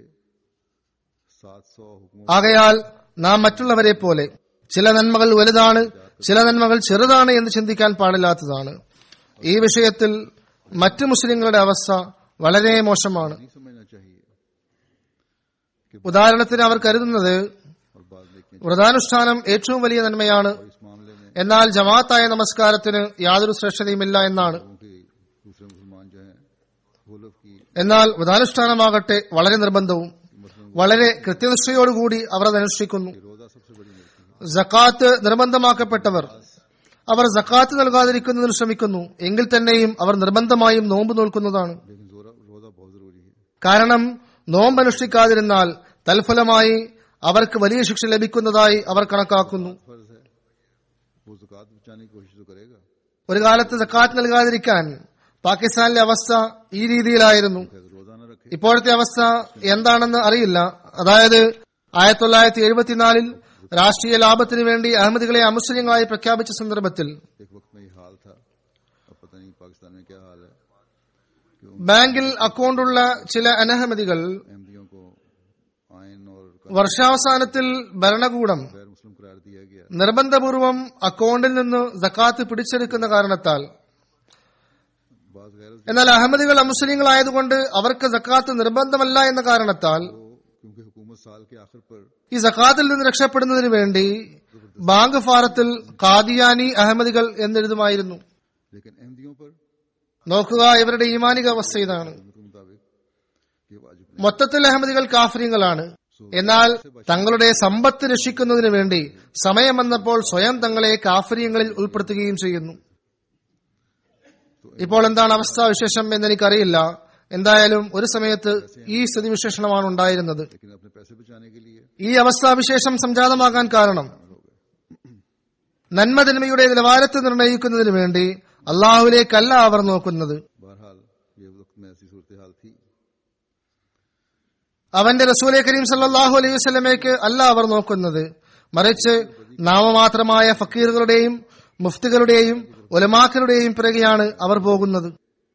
सात सौ हुक्मों ആകയാൽ നാം മറ്റുള്ളവരെ പോലെ ചില നന്മകൾ വലുതാണ് ചില നന്മകൾ ചെറുതാണ് എന്ന് ചിന്തിക്കാൻ പാടില്ലാത്തതാണ് ഈ വിഷയത്തിൽ മറ്റു മുസ്ലിങ്ങളുടെ അവസ്ഥ വളരെ മോശമാണ് नहीं समझना चाहिए ഉദാഹരണത്തിന് അവർ കരുതുന്നത് और बाद लेकिन വ്രതാനുഷ്ഠാനം ഏറ്റവും വലിയ നന്മയാണ് इस मामले में എന്നാൽ ജമാഅത്തായ നമസ്കാരത്തിന് യാതൊരു ശ്രേഷ്ഠതയുമില്ല എന്നാണ് क्योंकि दूसरे मुसलमान जो हैं वो लोग की എന്നാൽ വ്രതാനുഷ്ഠാനമാകട്ടെ വളരെ നിർബന്ധവും വളരെ കൃത്യനിഷ്ഠയോടുകൂടി അവർ അത് അനുഷ്ഠിക്കുന്നു रोजा सबसे बड़ी नेकी है ജക്കാത്ത് നിർബന്ധമാക്കപ്പെട്ടവർ അവർ ജക്കാത്ത് നൽകാതിരിക്കുന്നതിന് ശ്രമിക്കുന്നു എങ്കിൽ തന്നെയും അവർ നിർബന്ധമായും നോമ്പ് നോൽക്കുന്നതാണ് लेकिन जोरा रोजा बहुत जरूरी है കാരണം നോമ്പ് അനുഷ്ഠിക്കാതിരുന്നാൽ തൽഫലമായി അവർക്ക് വലിയ ശിക്ഷ ലഭിക്കുന്നതായി അവർ കണക്കാക്കുന്നു फर्ज है वो जुकात बचाने की कोशिश तो करेगा ഒരു കാലത്ത് ജക്കാത്ത് നൽകാതിരിക്കാൻ പാകിസ്ഥാനിലെ അവസ്ഥ ഈ രീതിയിലായിരുന്നു अगर रोजा न रखे ഇപ്പോഴത്തെ അവസ്ഥ എന്താണെന്ന് അറിയില്ല അതായത് ആയിരത്തി തൊള്ളായിരത്തി എഴുപത്തിനാലിൽ രാഷ്ട്രീയ ലാഭത്തിന് വേണ്ടി അഹമ്മദികളെ അമുസ്ലിങ്ങളായി പ്രഖ്യാപിച്ച സന്ദർഭത്തിൽ एक वक्त में ये हाल था अब पता नहीं पाकिस्तान में क्या हाल है कि उन ബാങ്കിൽ അക്കൗണ്ടുള്ള ചില അനഹമദികൾ अहमदियों को आयन और വർഷാവസാനത്തിൽ ഭരണകൂടം गैर मुस्लिम करार दिया गया നിർബന്ധപൂർവം അക്കൗണ്ടിൽ നിന്ന് ജക്കാത്ത് പിടിച്ചെടുക്കുന്ന കാരണത്താൽ बाज गैर എന്നാൽ അഹമ്മദികൾ അമുസ്ലിങ്ങളായതുകൊണ്ട് അവർക്ക് ജക്കാത്ത് നിർബന്ധമല്ല എന്ന കാരണത്താൽ को क्योंकि हुकूमत साल के आखिर पर ഈ ജക്കാത്തിൽ നിന്ന് രക്ഷപ്പെടുന്നതിന് വേണ്ടി ബാങ്ക് ഫാറത്തിൽ കാദിയാനി അഹമ്മദികൾ എന്നെഴുതുമായിരുന്നു लेकिन अहमदियों पर നോക്കുക ഇവരുടെ ഈമാനിക അവസ്ഥ ഇതാണ് के मुताबिक ये वाजिब മൊത്തത്തിൽ അഹമ്മദികൾ കാഫര്യങ്ങളാണ് എന്നാൽ തങ്ങളുടെ സമ്പത്ത് രക്ഷിക്കുന്നതിന് വേണ്ടി സമയം വന്നപ്പോൾ സ്വയം തങ്ങളെ കാഫര്യങ്ങളിൽ ഉൾപ്പെടുത്തുകയും ചെയ്യുന്നു ഇപ്പോൾ എന്താണ് അവസ്ഥാവിശേഷം എന്ന് എനിക്കറിയില്ല എന്തായാലും ഒരു സമയത്ത് ഈ സ്ഥിതിവിശേഷണമാണ് ഉണ്ടായിരുന്നത് नहीं लेकिन अपने पैसे बचाने के लिए ഈ അവസ്ഥാവിശേഷം സംജാതമാകാൻ കാരണം നന്മതിന്മയുടെ നിലവാരത്തെ നിർണ്ണയിക്കുന്നതിന് വേണ്ടി അള്ളാഹുലേക്കല്ല അവർ നോക്കുന്നത് बहरहाल ये वक्त में ऐसी सूरत हाल थी അവന്റെ റസൂലെ കരീം സല്ലാഹു അലൈഹി വസ്ലമേക്ക് അല്ല അവർ നോക്കുന്നത് മറിച്ച് നാമമാത്രമായ ഫക്കീറുകളുടെയും മുഫ്തികളുടെയും ഒലമാക്കളുടെയും പിറകെയാണ് അവർ പോകുന്നത്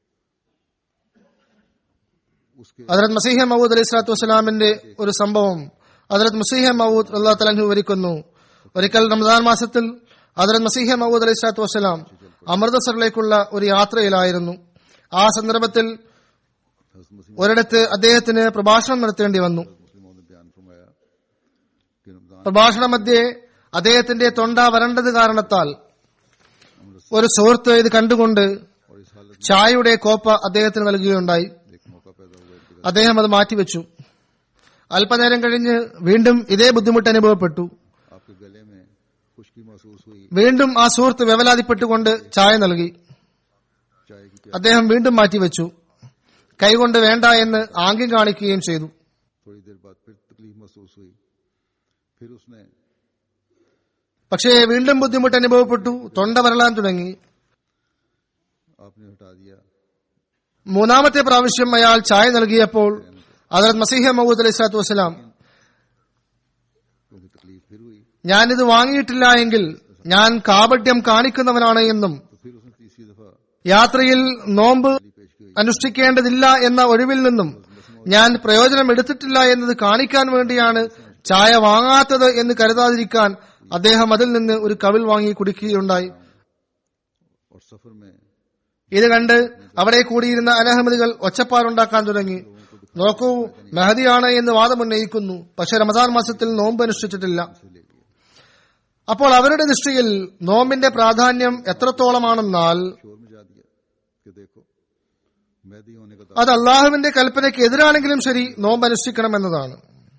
उसके ഹജറത് മസീഹ മഹൂദ് അലൈഹി സ്വലാത്തു വസ്സലാമിന്റെ ഒരു സംഭവം ഹജറത് മസീഹ മഹൂദ് അള്ളാഹു തലഹു വിവരിക്കുന്നു ഒരിക്കൽ റംസാൻ മാസത്തിൽ ഹജറത് മസീഹ മഹൂദ് അലൈഹി സ്വലാത്തു വസ്സലാം അമൃതസറിലേക്കുള്ള ഒരു യാത്രയിലായിരുന്നു ആ സന്ദർഭത്തിൽ हज़रत मुस्लिम ഒരിടത്ത് അദ്ദേഹത്തിന് പ്രഭാഷണം നടത്തേണ്ടി വന്നു मुस्लिमों ने बयान फरमाया कि रमजान പ്രഭാഷണ മധ്യേ അദ്ദേഹത്തിന്റെ തൊണ്ട വരണ്ടത് കാരണത്താൽ ഒരു സുഹൃത്ത് ഇത് കണ്ടുകൊണ്ട് और इस हालत ചായയുടെ കോപ്പ അദ്ദേഹത്തിന് നൽകുകയുണ്ടായി में एक मौका पैदा हुआ इनके അദ്ദേഹം അത് മാറ്റിവെച്ചു അല്പനേരം കഴിഞ്ഞ് വീണ്ടും ഇതേ ബുദ്ധിമുട്ട് അനുഭവപ്പെട്ടു आपके गले में खुश्की महसूस हुई വീണ്ടും ആ സുഹൃത്ത് വ്യവലാതിപ്പെട്ടുകൊണ്ട് ചായ നൽകി चाय की प्यास അദ്ദേഹം വീണ്ടും മാറ്റിവെച്ചു കൈകൊണ്ട് വേണ്ട എന്ന് ആംഗ്യം കാണിക്കുകയും ചെയ്തു थोड़ी देर बाद फिर तकलीफ महसूस हुई फिर उसने പക്ഷേ വീണ്ടും ബുദ്ധിമുട്ട് അനുഭവപ്പെട്ടു തൊണ്ട വരളാൻ തുടങ്ങി आपने हटा दिया മൂന്നാമത്തെ പ്രാവശ്യം അയാൾ ചായ നൽകിയപ്പോൾ ഹജറത് മസീഹ മഹൂദ് അലൈഹി സ്വലാത്തു വസ്സലാം क्योंकि तकलीफ फिर हुई ഞാനിത് വാങ്ങിയിട്ടില്ല എങ്കിൽ ഞാൻ കാപട്യം കാണിക്കുന്നവനാണ് എന്നും तो फिर उसने तीसरी दफा യാത്രയിൽ നോമ്പ് पेश की അനുഷ്ഠിക്കേണ്ടതില്ല എന്ന ഒഴിവിൽ നിന്നും ഞാൻ പ്രയോജനം എടുത്തിട്ടില്ല എന്നത് കാണിക്കാൻ വേണ്ടിയാണ് ചായ വാങ്ങാത്തത് എന്ന് കരുതാതിരിക്കാൻ അദ്ദേഹം അതിൽ നിന്ന് ഒരു കവിൽ വാങ്ങി കുടിക്കുകയുണ്ടായി और सफर में ഇത് കണ്ട് അവിടെ കൂടിയിരുന്ന അനഹമ്മദികൾ ഒച്ചപ്പാടുണ്ടാക്കാൻ തുടങ്ങി നോക്കൂ മെഹദിയാണ് എന്ന് വാദമുന്നയിക്കുന്നു പക്ഷെ റമദാൻ മാസത്തിൽ നോമ്പ് അനുഷ്ഠിച്ചിട്ടില്ല से ले लिया അപ്പോൾ അവരുടെ ദൃഷ്ടിയിൽ നോമ്പിന്റെ പ്രാധാന്യം എത്രത്തോളമാണെന്നാൽ शोर मचा दिया कि देखो मैदी होने का അത് അള്ളാഹുവിന്റെ കൽപ്പനയ്ക്ക് എതിരാണെങ്കിലും ശരി നോമ്പ് അനുഷ്ഠിക്കണം എന്നതാണ്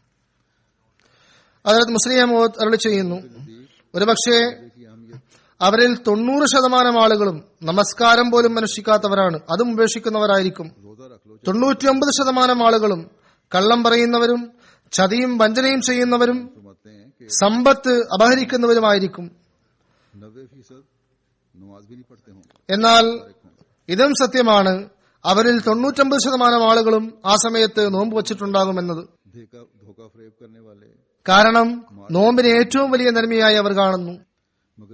അതായത് മുസ്ലിം മോദ് അരുളി ചെയ്യുന്നു ഒരുപക്ഷെ की अहमियत അവരിൽ തൊണ്ണൂറ് ശതമാനം ആളുകളും നമസ്കാരം പോലും അനുഷ്ഠിക്കാത്തവരാണ് അതും ഉപേക്ഷിക്കുന്നവരായിരിക്കും रोजा रख लो തൊണ്ണൂറ്റിയൊമ്പത് ശതമാനം ആളുകളും കള്ളം പറയുന്നവരും ചതിയും വഞ്ചനയും ചെയ്യുന്നവരും फरमाते हैं कि സമ്പത്ത് അപഹരിക്കുന്നവരുമായിരിക്കും नब्बे फीसद नमाज भी नहीं पढ़ते होंगे എന്നാൽ ഇതും സത്യമാണ് അവരിൽ തൊണ്ണൂറ്റൊമ്പത് ശതമാനം ആളുകളും ആ സമയത്ത് നോമ്പ് വച്ചിട്ടുണ്ടാകുമെന്നത് धोखा धोखा फ्रेब करने वाले കാരണം നോമ്പിനെ ഏറ്റവും വലിയ നന്മയായി അവർ കാണുന്നു मगर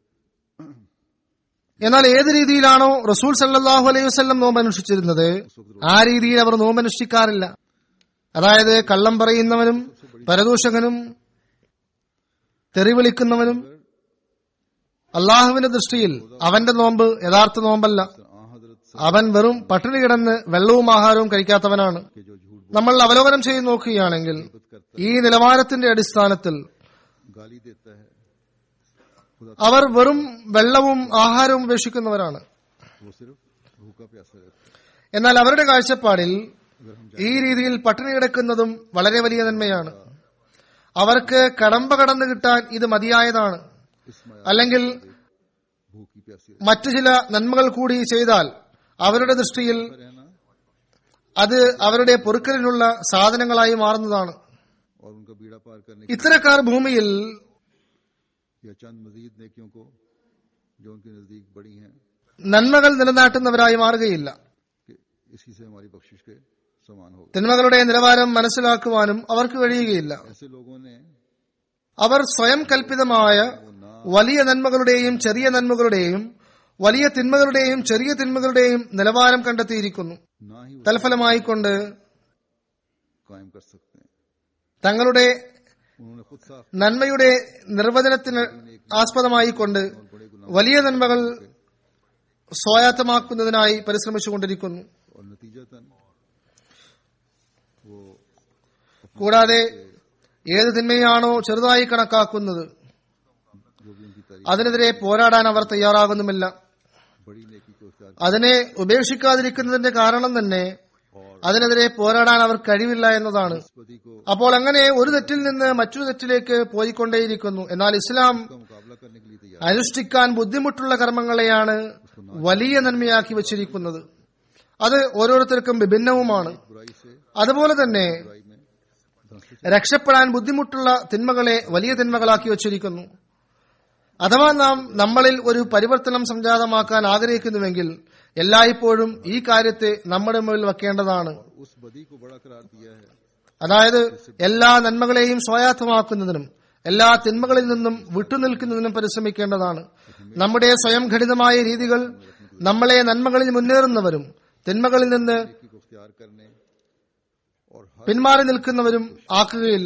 എന്നാൽ ഏത് രീതിയിലാണോ റസൂൽ സല്ലാഹു അലൈഹി വസ്ലം നോമ്പ് അനുഷ്ഠിച്ചിരുന്നത് ആ രീതിയിൽ അവർ നോമ്പ് അനുഷ്ഠിക്കാറില്ല അതായത് കള്ളം പറയുന്നവനും പരദൂഷകനും തെറി വിളിക്കുന്നവനും അള്ളാഹുവിന്റെ ദൃഷ്ടിയിൽ അവന്റെ നോമ്പ് യഥാർത്ഥ നോമ്പല്ല आ हजरत അവൻ വെറും പട്ടിണി കിടന്ന് വെള്ളവും ആഹാരവും കഴിക്കാത്തവനാണ് के जो झूठ നമ്മൾ അവലോകനം ചെയ്ത് നോക്കുകയാണെങ്കിൽ ഈ നിലവാരത്തിന്റെ അടിസ്ഥാനത്തിൽ गाली देता है खुदा അവർ വെറും വെള്ളവും ആഹാരവും ഉപേക്ഷിക്കുന്നവരാണ് वो सिर्फ भूखा प्यासा रहता है എന്നാൽ അവരുടെ കാഴ്ചപ്പാടിൽ अगर हम ഈ രീതിയിൽ പട്ടിണി കിടക്കുന്നതും വളരെ വലിയ നന്മയാണ് അവർക്ക് കടമ്പ കടന്നു കിട്ടാൻ ഇത് മതിയായതാണ് इस मया അല്ലെങ്കിൽ भूखी प्यासी മറ്റു ചില നന്മകൾ കൂടി ചെയ്താൽ അവരുടെ ദൃഷ്ടിയിൽ रहना അത് അവരുടെ പൊറുക്കലിനുള്ള സാധനങ്ങളായി മാറുന്നതാണ് और उनका बीड़ा पार करने ഇത്തരക്കാർ ഭൂമിയിൽ की या चंद मजीद नेकियों को जो उनके नजदीक बड़ी हैं നന്മകൾ നിലനാട്ടുന്നവരായി മാറുകയില്ല कि इसी से हमारी बख्शिश के समान होगा തിന്മകളുടെ നിലവാരം മനസ്സിലാക്കുവാനും അവർക്ക് കഴിയുകയില്ല ऐसे लोगों ने അവർ സ്വയം കൽപ്പിതമായ വലിയ നന്മകളുടെയും ചെറിയ നന്മകളുടെയും വലിയ തിന്മകളുടെയും ചെറിയ തിന്മകളുടെയും നിലവാരം കണ്ടെത്തിയിരിക്കുന്നു ना ही वो തൽഫലമായിക്കൊണ്ട് कायम कर सकते हैं തങ്ങളുടെ उन्होंने खुद साफ നന്മയുടെ നിർവചനത്തിന് ആസ്പദമായിക്കൊണ്ട് വലിയ നന്മകൾ സ്വായത്തമാക്കുന്നതിനായി പരിശ്രമിച്ചുകൊണ്ടിരിക്കുന്നു और नतीजतन वो കൂടാതെ ഏത് തിന്മയാണോ ചെറുതായി കണക്കാക്കുന്നത് जो भी उनकी तारीफ അതിനെതിരെ പോരാടാൻ അവർ തയ്യാറാകുന്നുമില്ല बड़ी नेकी को इख्तियार അതിനെ ഉപേക്ഷിക്കാതിരിക്കുന്നതിന്റെ കാരണം തന്നെ അതിനെതിരെ പോരാടാൻ അവർ കഴിവില്ല എന്നതാണ് बदी को അപ്പോൾ അങ്ങനെ ഒരു തെറ്റിൽ നിന്ന് മറ്റൊരു തെറ്റിലേക്ക് പോയിക്കൊണ്ടേയിരിക്കുന്നു എന്നാൽ ഇസ്ലാം का मुकाबला करने के लिए तैयार അനുഷ്ഠിക്കാൻ ബുദ്ധിമുട്ടുള്ള കർമ്മങ്ങളെയാണ് വലിയ നന്മയാക്കി വച്ചിരിക്കുന്നത് അത് ഓരോരുത്തർക്കും വിഭിന്നവുമാണ് बुराई से അതുപോലെ തന്നെ बुराई में धंस രക്ഷപ്പെടാൻ ബുദ്ധിമുട്ടുള്ള തിന്മകളെ വലിയ തിന്മകളാക്കി വച്ചിരിക്കുന്നു അഥവാ നാം നമ്മളിൽ ഒരു പരിവർത്തനം സംജാതമാക്കാൻ ആഗ്രഹിക്കുന്നുവെങ്കിൽ എല്ലായ്പ്പോഴും ഈ കാര്യത്തെ നമ്മുടെ മുന്നിൽ വെക്കേണ്ടതാണ് उस बदी को बड़ा करार दिया है അതായത് എല്ലാ നന്മകളെയും സ്വായത്തമാക്കുന്നതിനും എല്ലാ തിന്മകളിൽ നിന്നും വിട്ടുനിൽക്കുന്നതിനും പരിശ്രമിക്കേണ്ടതാണ് നമ്മുടെ സ്വയം ഘടിതമായ രീതികൾ നമ്മളെ നന്മകളിൽ മുന്നേറുന്നവരും തിന്മകളിൽ നിന്ന് नेकी को इख्तियार करने और हर പിന്മാറി നിൽക്കുന്നവരും ആക്കുകയില്ല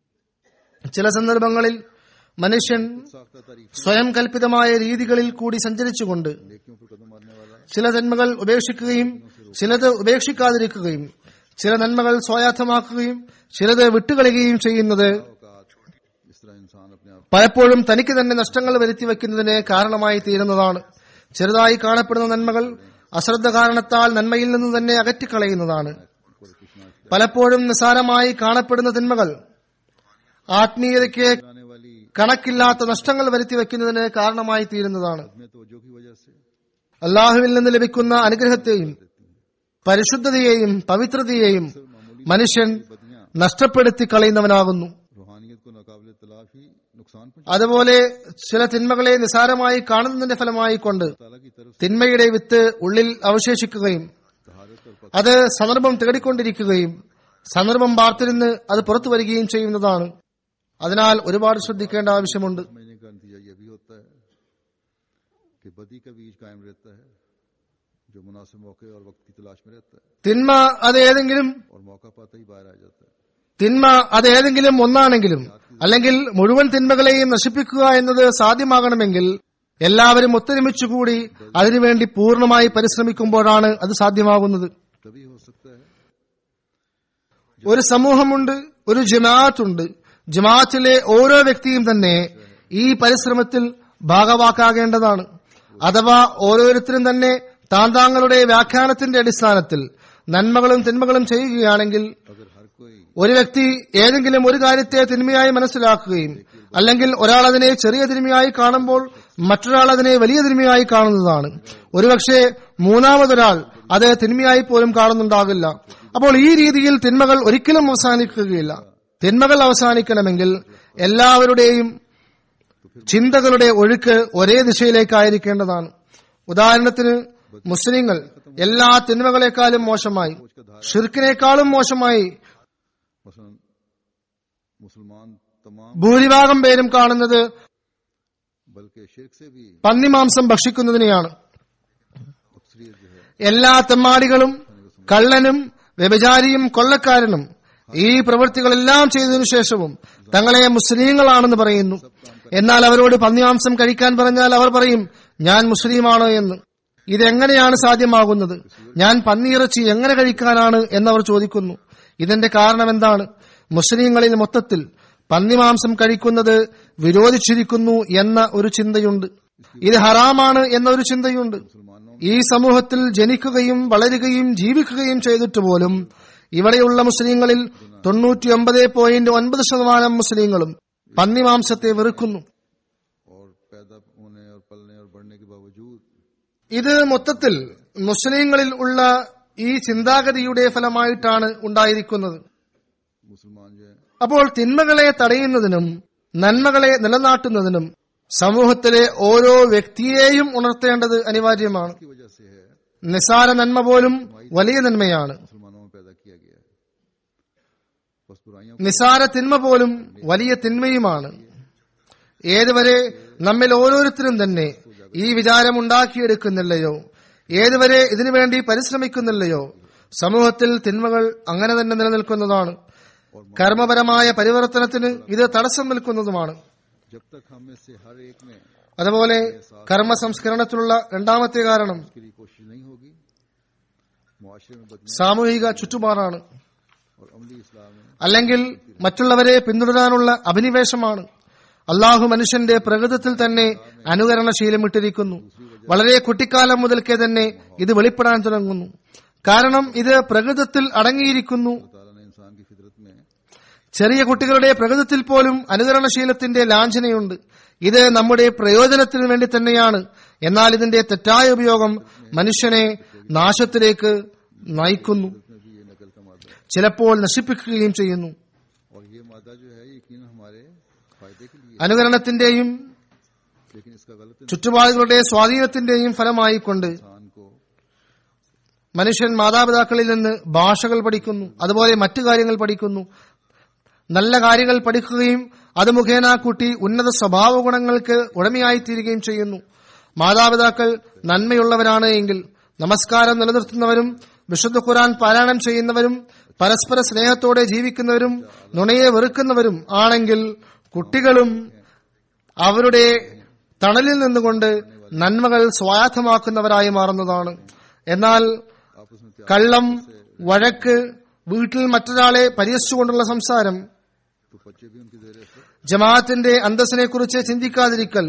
ചില സന്ദർഭങ്ങളിൽ മനുഷ്യൻ साख्ता तारीफ സ്വയം കൽപ്പിതമായ രീതികളിൽ കൂടി സഞ്ചരിച്ചുകൊണ്ട് नेकियों पर कदम मारने वाला ചില നന്മകൾ ഉപേക്ഷിക്കുകയും ചിലത് ഉപേക്ഷിക്കാതിരിക്കുകയും ചില നന്മകൾ സ്വായത്തമാക്കുകയും ചിലത് വിട്ടുകളയുകയും ചെയ്യുന്നത് औकात इस तरह इंसान अपने आप പലപ്പോഴും തനിക്ക് തന്നെ നഷ്ടങ്ങൾ വരുത്തി വെക്കുന്നതിന് കാരണമായി തീരുന്നതാണ് ചെറുതായി കാണപ്പെടുന്ന നന്മകൾ അശ്രദ്ധ കാരണത്താൽ നന്മയിൽ നിന്ന് തന്നെ അകറ്റിക്കളയുന്നതാണ് को कुछ ना പലപ്പോഴും നിസാരമായി കാണപ്പെടുന്ന തിന്മകൾ ആത്മീയതയ്ക്ക് आने वाली കണക്കില്ലാത്ത നഷ്ടങ്ങൾ വരുത്തി വെക്കുന്നതിന് കാരണമായി തീരുന്നതാണ് में तो जो की वजह से അള്ളാഹുവിൽ നിന്ന് ലഭിക്കുന്ന അനുഗ്രഹത്തെയും പരിശുദ്ധതയെയും പവിത്രതയെയും മനുഷ്യൻ बदियां നഷ്ടപ്പെടുത്തി കളയുന്നവനാകുന്നു रूहानियत को नाकाबिल तलाफी नुकसान पहुंचा അതുപോലെ ചില തിന്മകളെ നിസാരമായി കാണുന്നതിന്റെ ഫലമായി കൊണ്ട് ताला की तरफ തിന്മയുടെ വിത്ത് ഉള്ളിൽ അവശേഷിക്കുകയും तहारत और पक അത് സന്ദർഭം തേടിക്കൊണ്ടിരിക്കുകയും സന്ദർഭം പാർത്തിരുന്ന് അത് പുറത്തു വരികയും ചെയ്യുന്നതാണ് അതിനാൽ ഒരുപാട് ശ്രദ്ധിക്കേണ്ട ആവശ്യമുണ്ട് समझने का नतीजा यह भी होता है कि बदी का बीज कायम रहता है जो मुनासिब मौके और वक्त की तलाश में रहता है തിന്മ അത് ഏതെങ്കിലും और मौका पाता ही बाहर आ जाता है തിന്മ അത് ഏതെങ്കിലും ഒന്നാണെങ്കിലും അല്ലെങ്കിൽ മുഴുവൻ തിന്മകളെയും നശിപ്പിക്കുക എന്നത് സാധ്യമാകണമെങ്കിൽ എല്ലാവരും ഒത്തൊരുമിച്ചുകൂടി അതിനുവേണ്ടി പൂർണ്ണമായി പരിശ്രമിക്കുമ്പോഴാണ് അത് സാധ്യമാകുന്നത് तभी हो सकता है ഒരു സമൂഹമുണ്ട് ഒരു ജമാഅത്തുണ്ട് ജമാഅത്തിലെ ഓരോ വ്യക്തിയും തന്നെ ഈ പരിശ്രമത്തിൽ ഭാഗവാക്കാകേണ്ടതാണ് അഥവാ ഓരോരുത്തരും തന്നെ താൻ താങ്കളുടെ വ്യാഖ്യാനത്തിന്റെ അടിസ്ഥാനത്തിൽ നന്മകളും തിന്മകളും ചെയ്യുകയാണെങ്കിൽ अगर हर कोई ഒരു വ്യക്തി ഏതെങ്കിലും ഒരു കാര്യത്തെ തിന്മയായി മനസ്സിലാക്കുകയും അല്ലെങ്കിൽ ഒരാൾ അതിനെ ചെറിയ തിന്മയായി കാണുമ്പോൾ മറ്റൊരാൾ അതിനെ വലിയ തിന്മയായി കാണുന്നതാണ് ഒരുപക്ഷെ മൂന്നാമതൊരാൾ അത് തിന്മയായി പോലും കാണുന്നുണ്ടാകില്ല അപ്പോൾ ഈ രീതിയിൽ തിന്മകൾ ഒരിക്കലും അവസാനിക്കുകയില്ല തിന്മകൾ അവസാനിക്കണമെങ്കിൽ എല്ലാവരുടെയും ചിന്തകളുടെ ഒഴുക്ക് ഒരേ ദിശയിലേക്കായിരിക്കേണ്ടതാണ് ഉദാഹരണത്തിന് മുസ്ലിങ്ങൾ എല്ലാ തിന്മകളെക്കാളും മോശമായി ഷിർക്കിനേക്കാളും മോശമായി मसलन मुसलमान तमाम ഭൂരിഭാഗം പേരും കാണുന്നത് बल्कि शिरक से भी പന്നിമാംസം ഭക്ഷിക്കുന്നതിനെയാണ് अक्सरियत जो है എല്ലാ തെമ്മാടികളും കള്ളനും വ്യഭിചാരിയും കൊള്ളക്കാരനും ഈ പ്രവൃത്തികളെല്ലാം ചെയ്തതിനു ശേഷവും തങ്ങളെ മുസ്ലിങ്ങളാണെന്ന് പറയുന്നു എന്നാൽ അവരോട് പന്നിമാംസം കഴിക്കാൻ പറഞ്ഞാൽ അവർ പറയും ഞാൻ മുസ്ലിമാണോ എന്ന് ഇതെങ്ങനെയാണ് സാധ്യമാകുന്നത് ഞാൻ പന്നിയിറച്ചി എങ്ങനെ കഴിക്കാനാണ് എന്നവർ ചോദിക്കുന്നു ഇതിന്റെ കാരണം എന്താണ് മുസ്ലിങ്ങളിൽ മൊത്തത്തിൽ പന്നിമാംസം കഴിക്കുന്നത് വിരോധിച്ചിരിക്കുന്നു എന്ന ഒരു ചിന്തയുണ്ട് ഇത് ഹറാമാണ് എന്ന ഒരു ചിന്തയുണ്ട് ഈ സമൂഹത്തിൽ ജനിക്കുകയും വളരുകയും ജീവിക്കുകയും ചെയ്തിട്ട് പോലും ഇവിടെയുള്ള മുസ്ലിങ്ങളിൽ തൊണ്ണൂറ്റിയൊമ്പത് പോയിന്റ് ഒൻപത് ശതമാനം മുസ്ലിങ്ങളും പന്നിമാംസത്തെ വെറുക്കുന്നു और पैदा होने और पलने और बढ़ने के बावजूद ഇത് മൊത്തത്തിൽ മുസ്ലിങ്ങളിൽ ഉള്ള ഈ ചിന്താഗതിയുടെ ഫലമായിട്ടാണ് ഉണ്ടായിരിക്കുന്നത് मुसलमान जो है അപ്പോൾ തിന്മകളെ തടയുന്നതിനും നന്മകളെ നിലനാട്ടുന്നതിനും സമൂഹത്തിലെ ഓരോ വ്യക്തിയെയും ഉണർത്തേണ്ടത് അനിവാര്യമാണ് की वजह से है നിസാര നന്മ പോലും വലിയ നന്മയാണ് मुसलमानों में पैदा किया गया है बस बुराइयों നിസാര തിന്മ പോലും വലിയ തിന്മയുമാണ് ഏതുവരെ നമ്മിൽ ഓരോരുത്തരും തന്നെ ഈ വിചാരം ഉണ്ടാക്കിയെടുക്കുന്നില്ലയോ ഏതുവരെ ഇതിനുവേണ്ടി പരിശ്രമിക്കുന്നില്ലയോ സമൂഹത്തിൽ തിന്മകൾ അങ്ങനെ തന്നെ നിലനിൽക്കുന്നതാണ് കർമ്മപരമായ പരിവർത്തനത്തിന് ഇത് തടസ്സം നിൽക്കുന്നതുമാണ് जब तक हम में से हर एक में അതുപോലെ കർമ്മ സംസ്കരണത്തിലുള്ള രണ്ടാമത്തെ കാരണം उसके लिए कोशिश नहीं होगी मुआशरे में बदने സാമൂഹിക ചുറ്റുപാടാണ് और अमली इस्लाम में അല്ലെങ്കിൽ മറ്റുള്ളവരെ പിന്തുടരാനുള്ള അഭിനിവേശമാണ് അള്ളാഹു മനുഷ്യന്റെ പ്രകൃതത്തിൽ തന്നെ അനുകരണശീലമിട്ടിരിക്കുന്നു വളരെ കുട്ടിക്കാലം മുതൽക്കേ തന്നെ ഇത് വെളിപ്പെടാൻ തുടങ്ങുന്നു കാരണം ഇത് പ്രകൃതത്തിൽ അടങ്ങിയിരിക്കുന്നു ताला ने इंसान की फितरत में ചെറിയ കുട്ടികളുടെ പ്രകൃതത്തിൽ പോലും അനുകരണശീലത്തിന്റെ ലാഞ്ചനയുണ്ട് ഇത് നമ്മുടെ പ്രയോജനത്തിന് വേണ്ടി തന്നെയാണ് എന്നാൽ ഇതിന്റെ തെറ്റായ ഉപയോഗം മനുഷ്യനെ നാശത്തിലേക്ക് നയിക്കുന്നു में भी ये नकल का मादा है ചിലപ്പോൾ നശിപ്പിക്കുകയും ചെയ്യുന്നു और ये मादा जो है यकीन हमारे फायदे के लिए അനുകരണത്തിന്റെയും लेकिन इसका गलत ചുറ്റുപാടുകളുടെ സ്വാധീനത്തിന്റെയും ഫലമായിക്കൊണ്ട് इंसान को മനുഷ്യൻ മാതാപിതാക്കളിൽ നിന്ന് ഭാഷകൾ പഠിക്കുന്നു അതുപോലെ മറ്റു കാര്യങ്ങൾ പഠിക്കുന്നു നല്ല കാര്യങ്ങൾ പഠിക്കുകയും അത് മുഖേന ആ കുട്ടി ഉന്നത സ്വഭാവ ഗുണങ്ങൾക്ക് ഉടമയായിത്തീരുകയും ചെയ്യുന്നു മാതാപിതാക്കൾ നന്മയുള്ളവരാണ് എങ്കിൽ നമസ്കാരം നിലനിർത്തുന്നവരും വിശുദ്ധ ഖുറാൻ പാരായണം ചെയ്യുന്നവരും പരസ്പര സ്നേഹത്തോടെ ജീവിക്കുന്നവരും നുണയെ വെറുക്കുന്നവരും ആണെങ്കിൽ കുട്ടികളും അവരുടെ തണലിൽ നിന്നുകൊണ്ട് നന്മകൾ സ്വായത്തമാക്കുന്നവരായി മാറുന്നതാണ് എന്നാൽ आपस में प्यार കള്ളം വഴക്ക് വീട്ടിൽ മറ്റൊരാളെ പരിഹസിച്ചുകൊണ്ടുള്ള സംസാരം तो बच्चे भी उनकी जेर असर ജമാഅത്തിന്റെ അന്തസ്സിനെ കുറിച്ച് ചിന്തിക്കാതിരിക്കൽ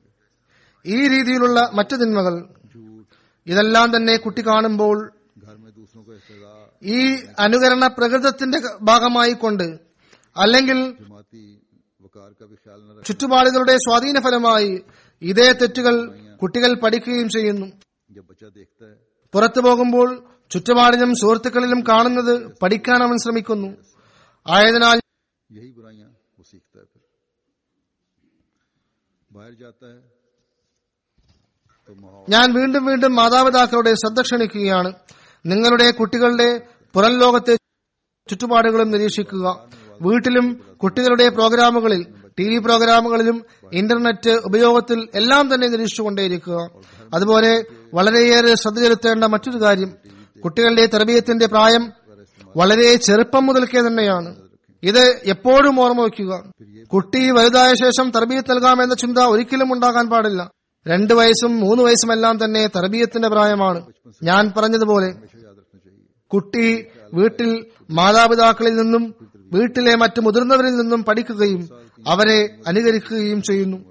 ഈ രീതിയിലുള്ള മറ്റു തിന്മകൾ ഇതെല്ലാം തന്നെ കുട്ടി കാണുമ്പോൾ घर में दूसरों का इस्तेजा ഈ അനുകരണ പ്രകൃതത്തിന്റെ ഭാഗമായി കൊണ്ട് അല്ലെങ്കിൽ जमाती वकार का भी ख्याल न रखें ചുറ്റുപാടുകളുടെ സ്വാധീന ഫലമായി ഇതേ തെറ്റുകൾ കുട്ടികൾ പഠിക്കുകയും ചെയ്യുന്നു जब बच्चा देखता है പുറത്തു പോകുമ്പോൾ ചുറ്റുപാടിലും സുഹൃത്തുക്കളിലും കാണുന്നത് പഠിക്കാൻ അവൻ ശ്രമിക്കുന്നു ആയതിനാൽ यही बुराइयां वो सीखता है फिर बाहर जाता है तो माहौल ഞാൻ വീണ്ടും വീണ്ടും മാതാപിതാക്കളുടെ ശ്രദ്ധ ക്ഷണിക്കുകയാണ് നിങ്ങളുടെ കുട്ടികളുടെ പുറം ലോകത്തെ ചുറ്റുപാടുകളും നിരീക്ഷിക്കുക വീട്ടിലും കുട്ടികളുടെ പ്രോഗ്രാമുകളിൽ ടി വി പ്രോഗ്രാമുകളിലും ഇന്റർനെറ്റ് ഉപയോഗത്തിൽ എല്ലാം തന്നെ നിരീക്ഷിച്ചുകൊണ്ടേയിരിക്കുക അതുപോലെ വളരെയേറെ ശ്രദ്ധ ചെലുത്തേണ്ട മറ്റൊരു കാര്യം കുട്ടികളുടെ തെർബീയത്തിന്റെ പ്രായം വളരെ ചെറുപ്പം മുതൽക്കേ തന്നെയാണ് ഇത് എപ്പോഴും ഓർമ്മ വയ്ക്കുക കുട്ടി വലുതായ ശേഷം തർബീയത്ത് നൽകാമെന്ന ചിന്ത ഒരിക്കലും ഉണ്ടാകാൻ പാടില്ല രണ്ടു വയസ്സും മൂന്ന് വയസ്സുമെല്ലാം തന്നെ തർബീയത്തിന്റെ പ്രായമാണ് ഞാൻ പറഞ്ഞതുപോലെ हमेशा याद रखना चाहिए കുട്ടി വീട്ടിൽ മാതാപിതാക്കളിൽ നിന്നും വീട്ടിലെ മറ്റു മുതിർന്നവരിൽ നിന്നും പഠിക്കുകയും അവരെ അനുകരിക്കുകയും ചെയ്യുന്നു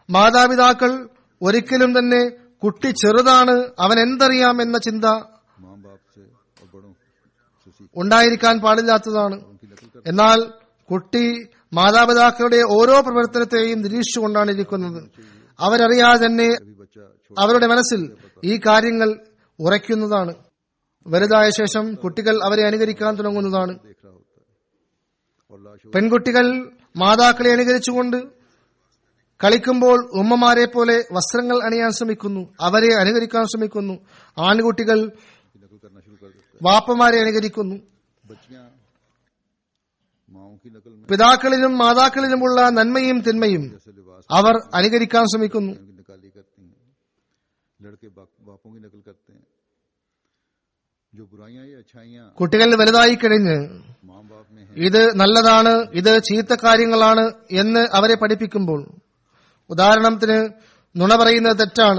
മാതാപിതാക്കൾ ഒരിക്കലും തന്നെ കുട്ടി ചെറുതാണ് അവൻ എന്തറിയാം എന്ന ചിന്ത माँ बाप से और बड़ों से सीख ഉണ്ടായിരിക്കാൻ പാടില്ലാത്തതാണ് उनकी नकल कर എന്നാൽ കുട്ടി മാതാപിതാക്കളുടെ ഓരോ പ്രവർത്തനത്തെയും നിരീക്ഷിച്ചുകൊണ്ടാണ് ഇരിക്കുന്നത് അവരറിയാതെ തന്നെ कभी बच्चा छोड़ അവരുടെ മനസ്സിൽ ഈ കാര്യങ്ങൾ ഉറയ്ക്കുന്നതാണ് വലുതായ ശേഷം കുട്ടികൾ അവരെ അനുകരിക്കാൻ തുടങ്ങുന്നതാണ് देख रहा होता है और लाश പെൺകുട്ടികൾ മാതാക്കളെ അനുകരിച്ചുകൊണ്ട് കളിക്കുമ്പോൾ ഉമ്മമാരെ പോലെ വസ്ത്രങ്ങൾ അണിയാൻ ശ്രമിക്കുന്നു അവരെ അനുകരിക്കാൻ ശ്രമിക്കുന്നു ആൺകുട്ടികൾ की नकल करना शुरू कर देता വാപ്പമാരെ അനുകരിക്കുന്നു है बच्चियां माओ की नकल में പിതാക്കളിലും മാതാക്കളിലുമുള്ള നന്മയും തിന്മയും जैसे लिबास അവർ അനുകരിക്കാൻ ശ്രമിക്കുന്നു की निकाली करती हैं लड़के बाप- बापों की नकल करते हैं जो बुराइयां या अच्छाइयां കുട്ടികൾ വലുതായി കഴിഞ്ഞ് माँ बाप में हैं ഇത് നല്ലതാണ് ഇത് ചീത്ത കാര്യങ്ങളാണ് എന്ന് അവരെ പഠിപ്പിക്കുമ്പോൾ ഉദാഹരണത്തിന് നുണ പറയുന്നത് തെറ്റാണ്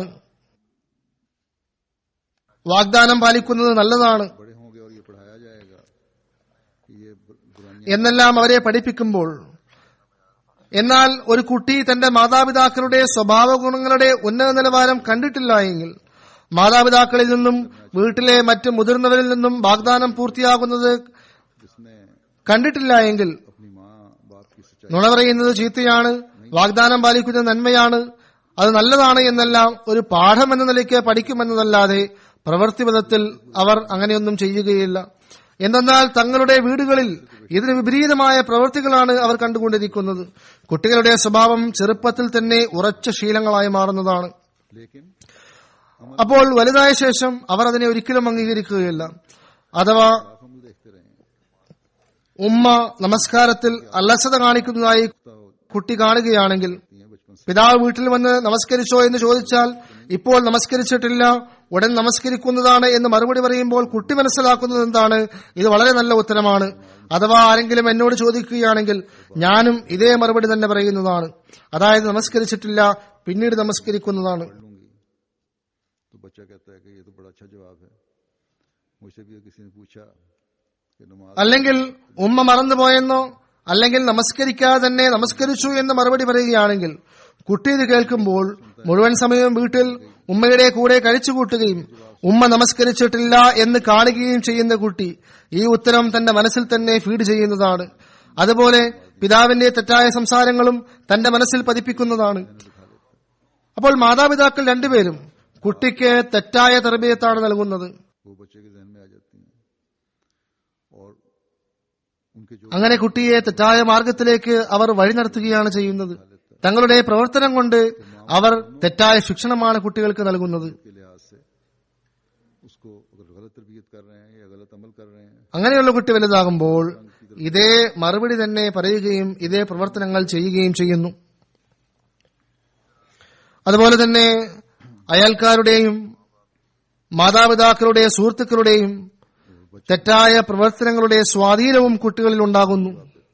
വാഗ്ദാനം പാലിക്കുന്നത് നല്ലതാണ് बड़े होंगे और ये पढ़ाया जाएगा कि ये बु- बुराइयां എന്നെല്ലാം അവരെ പഠിപ്പിക്കുമ്പോൾ എന്നാൽ ഒരു കുട്ടി തന്റെ മാതാപിതാക്കളുടെ സ്വഭാവ ഗുണങ്ങളുടെ ഉന്നത നിലവാരം കണ്ടിട്ടില്ല എങ്കിൽ മാതാപിതാക്കളിൽ നിന്നും വീട്ടിലെ മറ്റ് മുതിർന്നവരിൽ നിന്നും വാഗ്ദാനം പൂർത്തിയാകുന്നത് जिसने കണ്ടിട്ടില്ല എങ്കിൽ अपनी माँ बाप की सच्चाई നുണ പറയുന്നത് ചീത്തയാണ് വാഗ്ദാനം പാലിക്കുന്നത് നന്മയാണ് അത് നല്ലതാണ് എന്നെല്ലാം ഒരു പാഠം എന്ന നിലയ്ക്ക് പഠിക്കുമെന്നതല്ലാതെ പ്രവൃത്തിപഥത്തിൽ അവർ അങ്ങനെയൊന്നും ചെയ്യുകയില്ല എന്തെന്നാൽ തങ്ങളുടെ വീടുകളിൽ ഇതിന് വിപരീതമായ പ്രവൃത്തികളാണ് അവർ കണ്ടുകൊണ്ടിരിക്കുന്നത് കുട്ടികളുടെ സ്വഭാവം ചെറുപ്പത്തിൽ തന്നെ ഉറച്ച ശീലങ്ങളായി മാറുന്നതാണ് लेकिन അപ്പോൾ വലുതായ ശേഷം അവർ അതിനെ ഒരിക്കലും അംഗീകരിക്കുകയില്ല അഥവാ आप हम देखते रहे हैं ഉമ്മ നമസ്കാരത്തിൽ അലസത കാണിക്കുന്നതായി तो കുട്ടി കാണുകയാണെങ്കിൽ होती हैं बचपन से പിതാവ് വീട്ടിൽ വന്ന് നമസ്കരിച്ചോ എന്ന് ചോദിച്ചാൽ ഇപ്പോൾ നമസ്കരിച്ചിട്ടില്ല ഉടൻ നമസ്കരിക്കുന്നതാണ് എന്ന് മറുപടി പറയുമ്പോൾ കുട്ടി മനസ്സിലാക്കുന്നത് എന്താണ് ഇത് വളരെ നല്ല ഉത്തരമാണ് അഥവാ ആരെങ്കിലും എന്നോട് ചോദിക്കുകയാണെങ്കിൽ ഞാനും ഇതേ മറുപടി തന്നെ പറയുന്നതാണ് അതായത് നമസ്കരിച്ചിട്ടില്ല പിന്നീട് നമസ്കരിക്കുന്നതാണ് पढ़ लूंगी तो बच्चा कहता है कि ये तो बड़ा अच्छा जवाब है मुझसे भी किसी ने पूछा कि नमाज അല്ലെങ്കിൽ ഉമ്മ മറന്നുപോയെന്നോ അല്ലെങ്കിൽ നമസ്കരിക്കാതെ തന്നെ നമസ്കരിച്ചു എന്ന് മറുപടി പറയുകയാണെങ്കിൽ കുട്ടി ഇത് കേൾക്കുമ്പോൾ മുഴുവൻ സമയവും വീട്ടിൽ ഉമ്മയുടെ കൂടെ കഴിച്ചുകൂട്ടുകയും ഉമ്മ നമസ്കരിച്ചിട്ടില്ല എന്ന് കാണുകയും ചെയ്യുന്ന കുട്ടി ഈ ഉത്തരം തന്റെ മനസ്സിൽ തന്നെ ഫീഡ് ചെയ്യുന്നതാണ് അതുപോലെ പിതാവിന്റെ തെറ്റായ സംസാരങ്ങളും തന്റെ മനസ്സിൽ പതിപ്പിക്കുന്നതാണ് അപ്പോൾ മാതാപിതാക്കൾ രണ്ടുപേരും കുട്ടിക്ക് തെറ്റായ തെറബിയത്താണ് നൽകുന്നത് वो बच्चे के जहन में आ जाती हैं और उनके जो അങ്ങനെ കുട്ടിയെ തെറ്റായ മാർഗത്തിലേക്ക് അവർ വഴി നടത്തുകയാണ് ചെയ്യുന്നത് തങ്ങളുടെ പ്രവർത്തനം കൊണ്ട് അവർ തെറ്റായ ശിക്ഷണമാണ് കുട്ടികൾക്ക് നൽകുന്നത് के लिहाज से उसको अगर गलत तरबियत कर रहे हैं या गलत अमल कर रहे हैं അങ്ങനെയുള്ള കുട്ടി വലുതാകുമ്പോൾ ഇതേ മറുപടി തന്നെ പറയുകയും ഇതേ പ്രവർത്തനങ്ങൾ ചെയ്യുകയും ചെയ്യുന്നു അതുപോലെ തന്നെ അയൽക്കാരുടെയും മാതാപിതാക്കളുടെ സുഹൃത്തുക്കളുടെയും തെറ്റായ പ്രവർത്തനങ്ങളുടെ സ്വാധീനവും കുട്ടികളിൽ ഉണ്ടാകുന്നു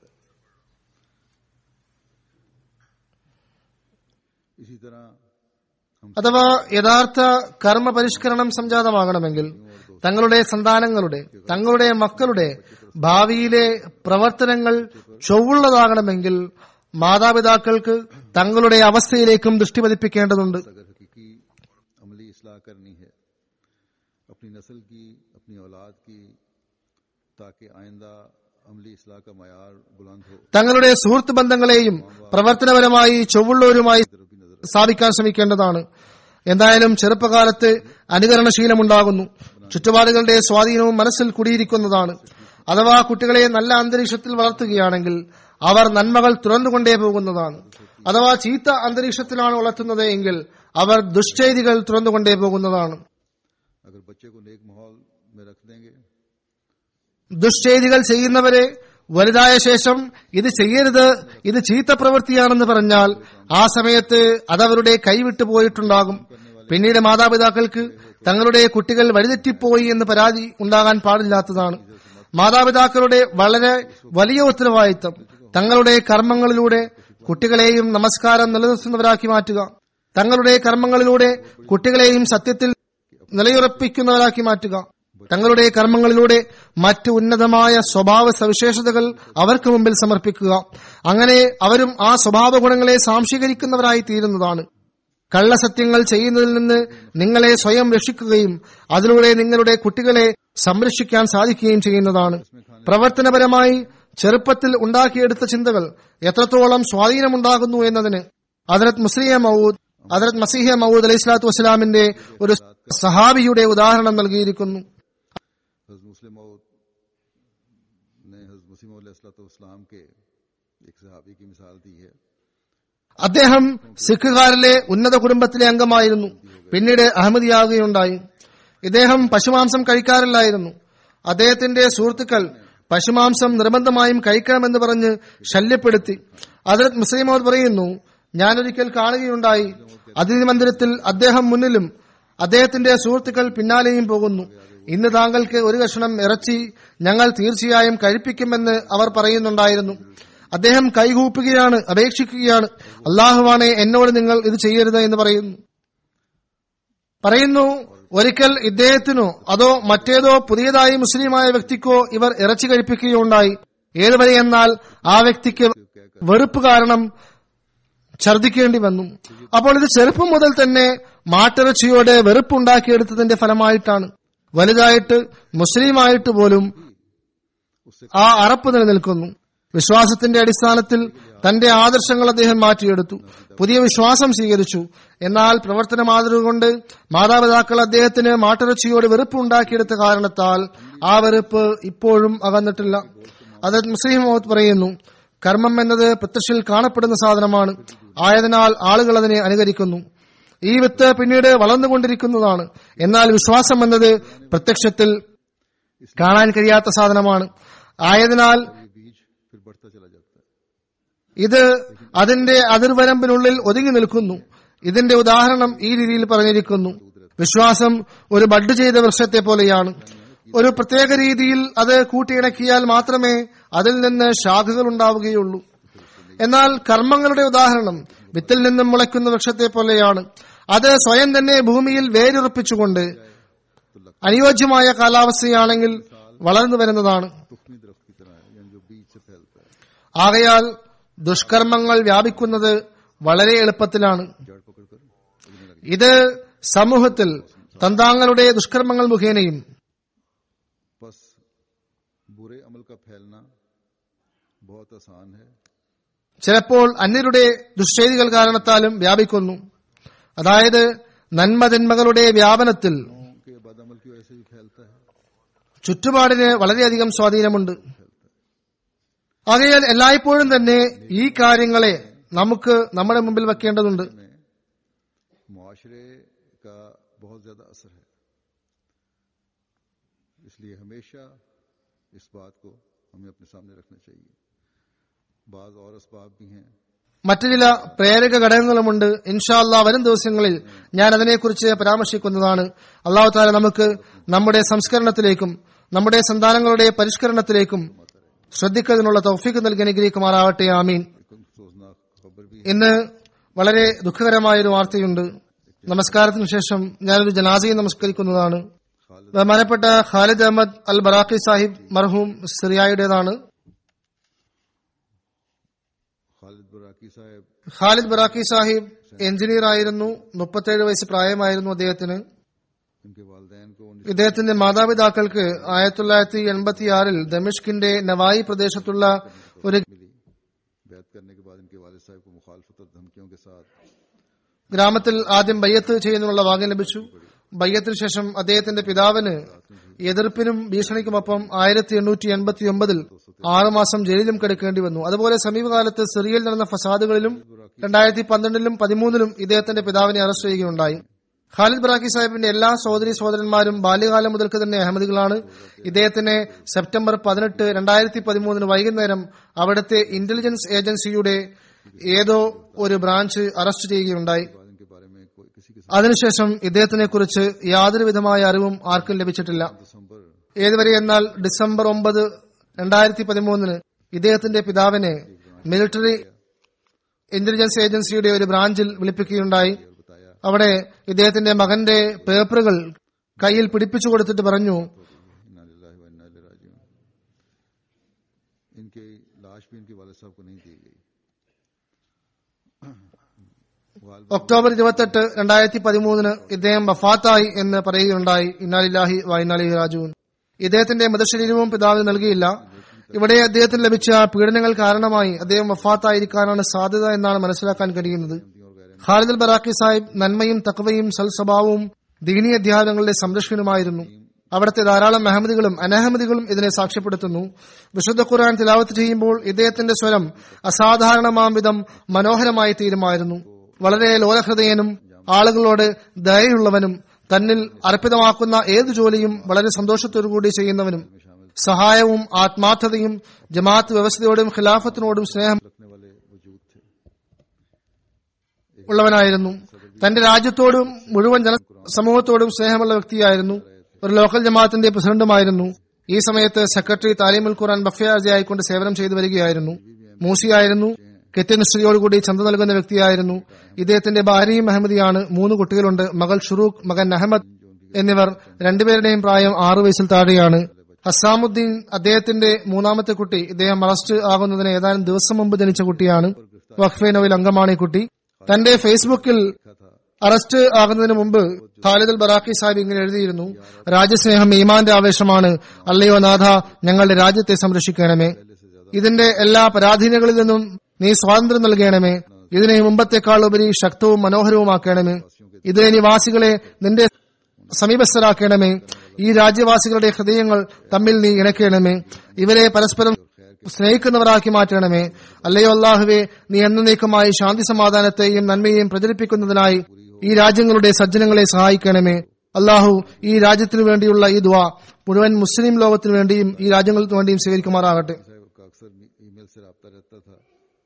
इसी तरह हम അഥവാ യഥാർത്ഥ കർമ്മ പരിഷ്കരണം സംജാതമാകണമെങ്കിൽ തങ്ങളുടെ സന്താനങ്ങളുടെ തങ്ങളുടെ മക്കളുടെ ഭാവിയിലെ പ്രവർത്തനങ്ങൾ ചൊവ്വുള്ളതാകണമെങ്കിൽ മാതാപിതാക്കൾക്ക് തങ്ങളുടെ അവസ്ഥയിലേക്കും ദൃഷ്ടി പതിപ്പിക്കേണ്ടതുണ്ട് अगर हकीकी अमली इसलाह करनी है अपनी नस्ल की अपनी औलाद की ताकि आइंदा अमली इसलाह का मैार बुलंद हो തങ്ങളുടെ സുഹൃത്ത് ബന്ധങ്ങളെയും പ്രവർത്തനപരമായി ചൊവ്വുള്ളവരുമായി तरफ भी नजर സ്ഥാപിക്കാൻ ശ്രമിക്കേണ്ടതാണ് എന്തായാലും ചെറുപ്പകാലത്ത് അനുകരണശീലമുണ്ടാകുന്നു ചുറ്റുപാടുകളുടെ സ്വാധീനവും മനസ്സിൽ കുടിയിരിക്കുന്നതാണ് അഥവാ കുട്ടികളെ നല്ല അന്തരീക്ഷത്തിൽ വളർത്തുകയാണെങ്കിൽ അവർ നന്മകൾ തുറന്നുകൊണ്ടേ പോകുന്നതാണ് അഥവാ ചീത്ത അന്തരീക്ഷത്തിലാണ് വളർത്തുന്നത് എങ്കിൽ അവർ ദുഷ്ചെയ്തികൾ തുറന്നുകൊണ്ടേ പോകുന്നതാണ് अगर बच्चे को नेक माहौल में रख देंगे ദുഷ്ചെയ്തികൾ ചെയ്യുന്നവരെ വലുതായ ശേഷം ഇത് ചെയ്യരുത് ഇത് ചീത്ത പ്രവൃത്തിയാണെന്ന് പറഞ്ഞാൽ ആ സമയത്ത് അതവരുടെ കൈവിട്ടു പോയിട്ടുണ്ടാകും പിന്നീട് മാതാപിതാക്കൾക്ക് തങ്ങളുടെ കുട്ടികൾ വഴിതെറ്റിപ്പോയി എന്ന് പരാതി ഉണ്ടാകാൻ പാടില്ലാത്തതാണ് മാതാപിതാക്കളുടെ വളരെ വലിയ ഉത്തരവാദിത്തം തങ്ങളുടെ കർമ്മങ്ങളിലൂടെ കുട്ടികളെയും നമസ്കാരം നിലനിർത്തുന്നവരാക്കി മാറ്റുക തങ്ങളുടെ കർമ്മങ്ങളിലൂടെ കുട്ടികളെയും സത്യത്തിൽ നിലയുറപ്പിക്കുന്നവരാക്കി മാറ്റുക തങ്ങളുടെ കർമ്മങ്ങളിലൂടെ മറ്റ് ഉന്നതമായ സ്വഭാവ സവിശേഷതകൾ അവർക്ക് മുമ്പിൽ സമർപ്പിക്കുക അങ്ങനെ അവരും ആ സ്വഭാവ ഗുണങ്ങളെ സാംശീകരിക്കുന്നവരായി തീരുന്നതാണ് കള്ളസത്യങ്ങൾ ചെയ്യുന്നതിൽ നിന്ന് നിങ്ങളെ സ്വയം രക്ഷിക്കുകയും അതിലൂടെ നിങ്ങളുടെ കുട്ടികളെ സംരക്ഷിക്കാൻ സാധിക്കുകയും ചെയ്യുന്നതാണ് പ്രവർത്തനപരമായി ചെറുപ്പത്തിൽ ഉണ്ടാക്കിയെടുത്ത ചിന്തകൾ എത്രത്തോളം സ്വാധീനമുണ്ടാകുന്നു എന്നതിന് അതിരത് മുസ്ലിയ മൗദ് അതിരത് മസീഹ മൗദ് അലൈഹി സ്വലാത്തു വസ്സലാമിന്റെ ഒരു സഹാബിയുടെ ഉദാഹരണം നൽകിയിരിക്കുന്നു हज़रत मुस्लिम मौद ने हज़रत मुस्लिम इस्लाम के एक सहाबी की मिसाल दी है അദ്ദേഹം സിഖുകാരിലെ ഉന്നത കുടുംബത്തിലെ അംഗമായിരുന്നു പിന്നീട് അഹമ്മദിയാകുകയുണ്ടായി ഇദ്ദേഹം പശുമാംസം കഴിക്കാറില്ലായിരുന്നു അദ്ദേഹത്തിന്റെ സുഹൃത്തുക്കൾ പശുമാംസം നിർബന്ധമായും കഴിക്കണമെന്ന് പറഞ്ഞ് ശല്യപ്പെടുത്തി അതിലത്ത് മുസ്ലിമോദ് പറയുന്നു ഞാനൊരിക്കൽ കാണുകയുണ്ടായി അതിഥി മന്ദിരത്തിൽ അദ്ദേഹം മുന്നിലും അദ്ദേഹത്തിന്റെ സുഹൃത്തുക്കൾ പിന്നാലെയും പോകുന്നു ഇന്ന് താങ്കൾക്ക് ഒരു കഷണം ഇറച്ചി ഞങ്ങൾ തീർച്ചയായും കഴിപ്പിക്കുമെന്ന് അവർ പറയുന്നുണ്ടായിരുന്നു അദ്ദേഹം കൈകൂപ്പുകയാണ് അപേക്ഷിക്കുകയാണ് അള്ളാഹുവാണെ എന്നോട് നിങ്ങൾ ഇത് ചെയ്യരുത് എന്ന് പറയുന്നു പറയുന്നു ഒരിക്കൽ ഇദ്ദേഹത്തിനോ അതോ മറ്റേതോ പുതിയതായി മുസ്ലിമായ വ്യക്തിക്കോ ഇവർ ഇറച്ചി കഴിപ്പിക്കുകയുണ്ടായി ഏതുവരെ എന്നാൽ ആ വ്യക്തിക്ക് വെറുപ്പ് കാരണം ഛർദിക്കേണ്ടി വന്നു അപ്പോൾ ഇത് ചെറുപ്പം മുതൽ തന്നെ മാട്ടിറച്ചിയോട് വെറുപ്പുണ്ടാക്കിയെടുത്തതിന്റെ ഫലമായിട്ടാണ് വലുതായിട്ട് മുസ്ലിമായിട്ട് പോലും ആ അറപ്പ് നിലനിൽക്കുന്നു വിശ്വാസത്തിന്റെ അടിസ്ഥാനത്തിൽ തന്റെ ആദർശങ്ങൾ അദ്ദേഹം മാറ്റിയെടുത്തു പുതിയ വിശ്വാസം സ്വീകരിച്ചു എന്നാൽ പ്രവർത്തന മാതൃക കൊണ്ട് മാതാപിതാക്കൾ അദ്ദേഹത്തിന് മാട്ടിറച്ചിയോട് വെറുപ്പ് ഉണ്ടാക്കിയെടുത്ത കാരണത്താൽ ആ വെറുപ്പ് ഇപ്പോഴും അകന്നിട്ടില്ല അത് മുസ്ലിം മൗത്ത് പറയുന്നു കർമ്മം എന്നത് പ്രത്യക്ഷയിൽ കാണപ്പെടുന്ന സാധനമാണ് ആയതിനാൽ ആളുകൾ അതിനെ അനുകരിക്കുന്നു ഈ വിത്ത് പിന്നീട് വളർന്നുകൊണ്ടിരിക്കുന്നതാണ് എന്നാൽ വിശ്വാസം എന്നത് പ്രത്യക്ഷത്തിൽ കാണാൻ കഴിയാത്ത സാധനമാണ് ആയതിനാൽ ये बीज फिर बढ़ता चला जाता है ഇത് അതിന്റെ അതിർവരമ്പിനുള്ളിൽ ഒതുങ്ങി നിൽക്കുന്നു ഇതിന്റെ ഉദാഹരണം ഈ രീതിയിൽ പറഞ്ഞിരിക്കുന്നു വിശ്വാസം ഒരു ബഡ് ചെയ്ത വൃക്ഷത്തെ പോലെയാണ് ഒരു പ്രത്യേക രീതിയിൽ അത് കൂട്ടിയിണക്കിയാൽ മാത്രമേ അതിൽ നിന്ന് ശാഖകൾ ഉണ്ടാവുകയുള്ളൂ എന്നാൽ കർമ്മങ്ങളുടെ ഉദാഹരണം വിത്തിൽ നിന്നും മുളയ്ക്കുന്ന വൃക്ഷത്തെ പോലെയാണ് അത് സ്വയം തന്നെ ഭൂമിയിൽ വേരുറപ്പിച്ചുകൊണ്ട് അനുയോജ്യമായ കാലാവസ്ഥയാണെങ്കിൽ വളർന്നു വരുന്നതാണ് तुखमी दरख्त की तरह है यानी जो बीज से फैलता है ആകയാൽ ദുഷ്കർമ്മങ്ങൾ വ്യാപിക്കുന്നത് വളരെ എളുപ്പത്തിലാണ് जड़ पकड़कर उगने लगे ഇത് സമൂഹത്തിൽ തന്താങ്ങളുടെ ദുഷ്കർമ്മങ്ങൾ മുഖേനയും बस बुरे अमल का फैलना बहुत आसान है ചിലപ്പോൾ അന്യരുടെ ദുഷ്ചെയ്തികൾ കാരണത്താലും വ്യാപിക്കുന്നു അതായത് നന്മതിന്മകളുടെ വ്യാപനത്തിൽ लोगों के बद अमल की वजह से भी फैलता है ചുറ്റുപാടിന് വളരെയധികം സ്വാധീനമുണ്ട് ആകയാൽ എല്ലായ്പ്പോഴും തന്നെ ഈ കാര്യങ്ങളെ നമുക്ക് നമ്മുടെ മുമ്പിൽ വെക്കേണ്ടതുണ്ട് में मुआशरे का बहुत ज्यादा असर है इसलिए हमेशा इस बात को हमें अपने सामने रखना चाहिए बाज और इसबाब भी हैं മറ്റു ചില പ്രേരക ഘടകങ്ങളുമുണ്ട് ഇൻഷാല്ല വരും ദിവസങ്ങളിൽ ഞാൻ അതിനെക്കുറിച്ച് പരാമർശിക്കുന്നതാണ് അള്ളാഹു താല നമുക്ക് നമ്മുടെ സംസ്കരണത്തിലേക്കും നമ്മുടെ സന്താനങ്ങളുടെ പരിഷ്കരണത്തിലേക്കും ശ്രദ്ധിക്കുന്നതിനുള്ള തൗഫീക്ക് നൽകി അനുഗ്രഹിക്കുമാറാവട്ടെ ആമീൻ सोचना खबर भी ഇന്ന് വളരെ ദുഃഖകരമായ ഒരു വാർത്തയുണ്ട് നമസ്കാരത്തിന് ശേഷം ഞാനൊരു ജനാസയെ നമസ്കരിക്കുന്നതാണ് ബഹുമാനപ്പെട്ട ഖാലിദ് അഹമ്മദ് അൽ ബറാഖി സാഹിബ് മർഹൂം സിറിയായുടേതാണ് खालिद बुराकी साहब ഖാലിദ് ബറാഖി സാഹിബ് എഞ്ചിനീയർ ആയിരുന്നു മുപ്പത്തേഴ് വയസ്സ് പ്രായമായിരുന്നു അദ്ദേഹത്തിന് इनके वालदेन को उन्नीस ഇദ്ദേഹത്തിന്റെ മാതാപിതാക്കൾക്ക് ആയിരത്തി തൊള്ളായിരത്തി എൺപത്തിയാറിൽ ദമിഷ്കിന്റെ നവായി പ്രദേശത്തുള്ള ഒരു मिली बैत करने के बाद इनके वालिद साहब को मुखालफत और धमकियों के साथ ഗ്രാമത്തിൽ ആദ്യം ബയ്യത്ത് ചെയ്യുന്നതിനുള്ള ഭാഗ്യം ലഭിച്ചു ബയ്യത്തിന് ശേഷം അദ്ദേഹത്തിന്റെ പിതാവിന് എതിർപ്പിനും ഭീഷണിക്കുമൊപ്പം ആയിരത്തി എണ്ണൂറ്റി എൺപത്തി ഒമ്പതിൽ ആറുമാസം ജയിലിലും കിടക്കേണ്ടി വന്നു അതുപോലെ സമീപകാലത്ത് സിറിയയിൽ നടന്ന ഫസാദുകളിലും രണ്ടായിരത്തി പന്ത്രണ്ടിലും പതിമൂന്നിലും ഇദ്ദേഹത്തിന്റെ പിതാവിനെ അറസ്റ്റ് ചെയ്യുകയുണ്ടായി ഖാലിദ് ബറാക്കി സാഹിബിന്റെ എല്ലാ സഹോദരി സഹോദരന്മാരും ബാല്യകാലം മുതൽക്ക് തന്നെ അഹമ്മദികളാണ് ഇദ്ദേഹത്തിനെ സെപ്റ്റംബർ പതിനെട്ട് രണ്ടായിരത്തി പതിമൂന്നിന് വൈകുന്നേരം അവിടുത്തെ ഇന്റലിജൻസ് ഏജൻസിയുടെ ഏതോ ഒരു ബ്രാഞ്ച് അറസ്റ്റ് ചെയ്യുകയുണ്ടായി बाद इनके बारे में कोई किसी के അതിനുശേഷം ഇദ്ദേഹത്തിനെ കുറിച്ച് യാതൊരു വിധമായ അറിവും ആർക്കും ലഭിച്ചിട്ടില്ല दिसंबर ഏതുവരെ എന്നാൽ ഡിസംബർ ഒമ്പത് രണ്ടായിരത്തി പതിമൂന്നിന് ഇദ്ദേഹത്തിന്റെ പിതാവിനെ മിലിറ്ററി ഇന്റലിജൻസ് ഏജൻസിയുടെ ഒരു ബ്രാഞ്ചിൽ വിളിപ്പിക്കുകയുണ്ടായി और बताया അവിടെ ഇദ്ദേഹത്തിന്റെ മകന്റെ പേപ്പറുകൾ കയ്യിൽ പിടിപ്പിച്ചു കൊടുത്തിട്ട് പറഞ്ഞു भी इनके वाले साहब को नहीं दी गई वाल ഒക്ടോബർ ഇരുപത്തെട്ട് രണ്ടായിരത്തി പതിമൂന്നിന് ഇദ്ദേഹം വഫാത്തായി എന്ന് പറയുകയുണ്ടായി ഇന്നാലില്ലാഹി വൈനാലി രാജുവിൻ ഇദ്ദേഹത്തിന്റെ മൃതശരീരവും പിതാവിന് നൽകിയില്ല ഇവിടെ അദ്ദേഹത്തിന് ലഭിച്ച പീഡനങ്ങൾ കാരണമായി അദ്ദേഹം വഫാത്തായിരിക്കാനാണ് സാധ്യത എന്നാണ് മനസ്സിലാക്കാൻ കഴിയുന്നത് ഖാലിദ് അൽ ബറാഖി സാഹിബ് നന്മയും തക്വയും സൽസ്വഭാവവും ദീനീ അധ്യാപനങ്ങളുടെ സംരക്ഷകനുമായിരുന്നു അവിടുത്തെ ധാരാളം അഹമ്മദികളും അനഹമ്മദികളും ഇതിനെ സാക്ഷ്യപ്പെടുത്തുന്നു വിശുദ്ധ ഖുർആൻ തിലാവത്ത് ചെയ്യുമ്പോൾ ഇദ്ദേഹത്തിന്റെ സ്വരം അസാധാരണമാം വിധം മനോഹരമായി തീരുമായിരുന്നു വളരെ ലോലഹൃദയനും ആളുകളോട് ദയയുള്ളവനും തന്നിൽ അർപ്പിതമാക്കുന്ന ഏതു ജോലിയും വളരെ സന്തോഷത്തോടുകൂടി ചെയ്യുന്നവനും സഹായവും ആത്മാർത്ഥതയും ജമാഅത്ത് വ്യവസ്ഥയോടും ഖിലാഫത്തിനോടും സ്നേഹം रखने वाले वजूद थे ഉള്ളവനായിരുന്നു തന്റെ രാജ്യത്തോടും മുഴുവൻ ജന സമൂഹത്തോടും സ്നേഹമുള്ള വ്യക്തിയായിരുന്നു ഒരു ലോക്കൽ ജമാഅത്തിന്റെ പ്രസിഡന്റുമായിരുന്നു ഈ സമയത്ത് സെക്രട്ടറി താലിമുൽ ഖുർആൻ ബഫയാർജയായിക്കൊണ്ട് സേവനം ചെയ്തു വരികയായിരുന്നു മൂസിയായിരുന്നു കെത്യനിഷ്ഠയോടുകൂടി ചന്ത നൽകുന്ന വ്യക്തിയായിരുന്നു ഇദ്ദേഹത്തിന്റെ ഭാര്യയും അഹമ്മദിയാണ് മൂന്ന് കുട്ടികളുണ്ട് മകൾ ഷുറൂഖ് മകൻ അഹമ്മദ് എന്നിവർ രണ്ടുപേരുടെയും പ്രായം ആറു വയസ്സിൽ താഴെയാണ് ഹസാമുദ്ദീൻ അദ്ദേഹത്തിന്റെ മൂന്നാമത്തെ കുട്ടി ഇദ്ദേഹം അറസ്റ്റ് ആകുന്നതിന് ഏതാനും ദിവസം മുമ്പ് ജനിച്ച കുട്ടിയാണ് വഖഫേനോയിൽ അംഗമാണ് ഈ കുട്ടി തന്റെ ഫേസ്ബുക്കിൽ അറസ്റ്റ് ആകുന്നതിന് മുമ്പ് ഖാലിദ് അൽ ബറാഖി സാഹിബ് ഇങ്ങനെ എഴുതിയിരുന്നു രാജ്യസ്നേഹം ഈമാന്റെ ആവേശമാണ് അല്ലയോ നാഥ ഞങ്ങളുടെ രാജ്യത്തെ സംരക്ഷിക്കണമേ ഇതിന്റെ എല്ലാ പരാധീനകളിൽ നിന്നും നീ സ്വാതന്ത്ര്യം നൽകണമേ ഇതിനെ മുമ്പത്തെക്കാൾ ഉപരി ശക്തവും മനോഹരവുമാക്കണമേ ഇതിലെ നിവാസികളെ നിന്റെ സമീപസ്ഥരാക്കണമേ ഈ രാജ്യവാസികളുടെ ഹൃദയങ്ങൾ തമ്മിൽ നീ ഇണക്കണമേ ഇവരെ പരസ്പരം സ്നേഹിക്കുന്നവരാക്കി മാറ്റണമേ അല്ലയോ അള്ളാഹുവെ നീ എന്നേക്കുമായി ശാന്തി സമാധാനത്തെയും നന്മയെയും പ്രചരിപ്പിക്കുന്നതിനായി ഈ രാജ്യങ്ങളുടെ സജ്ജനങ്ങളെ സഹായിക്കണമേ അള്ളാഹു ഈ രാജ്യത്തിനു വേണ്ടിയുള്ള ഈ ദുവ മുഴുവൻ മുസ്ലിം ലോകത്തിനു വേണ്ടിയും ഈ രാജ്യങ്ങൾക്ക് വേണ്ടിയും സ്വീകരിക്കുമാറാകട്ടെ साहब का अक्सर ईमेल से रबता रहता था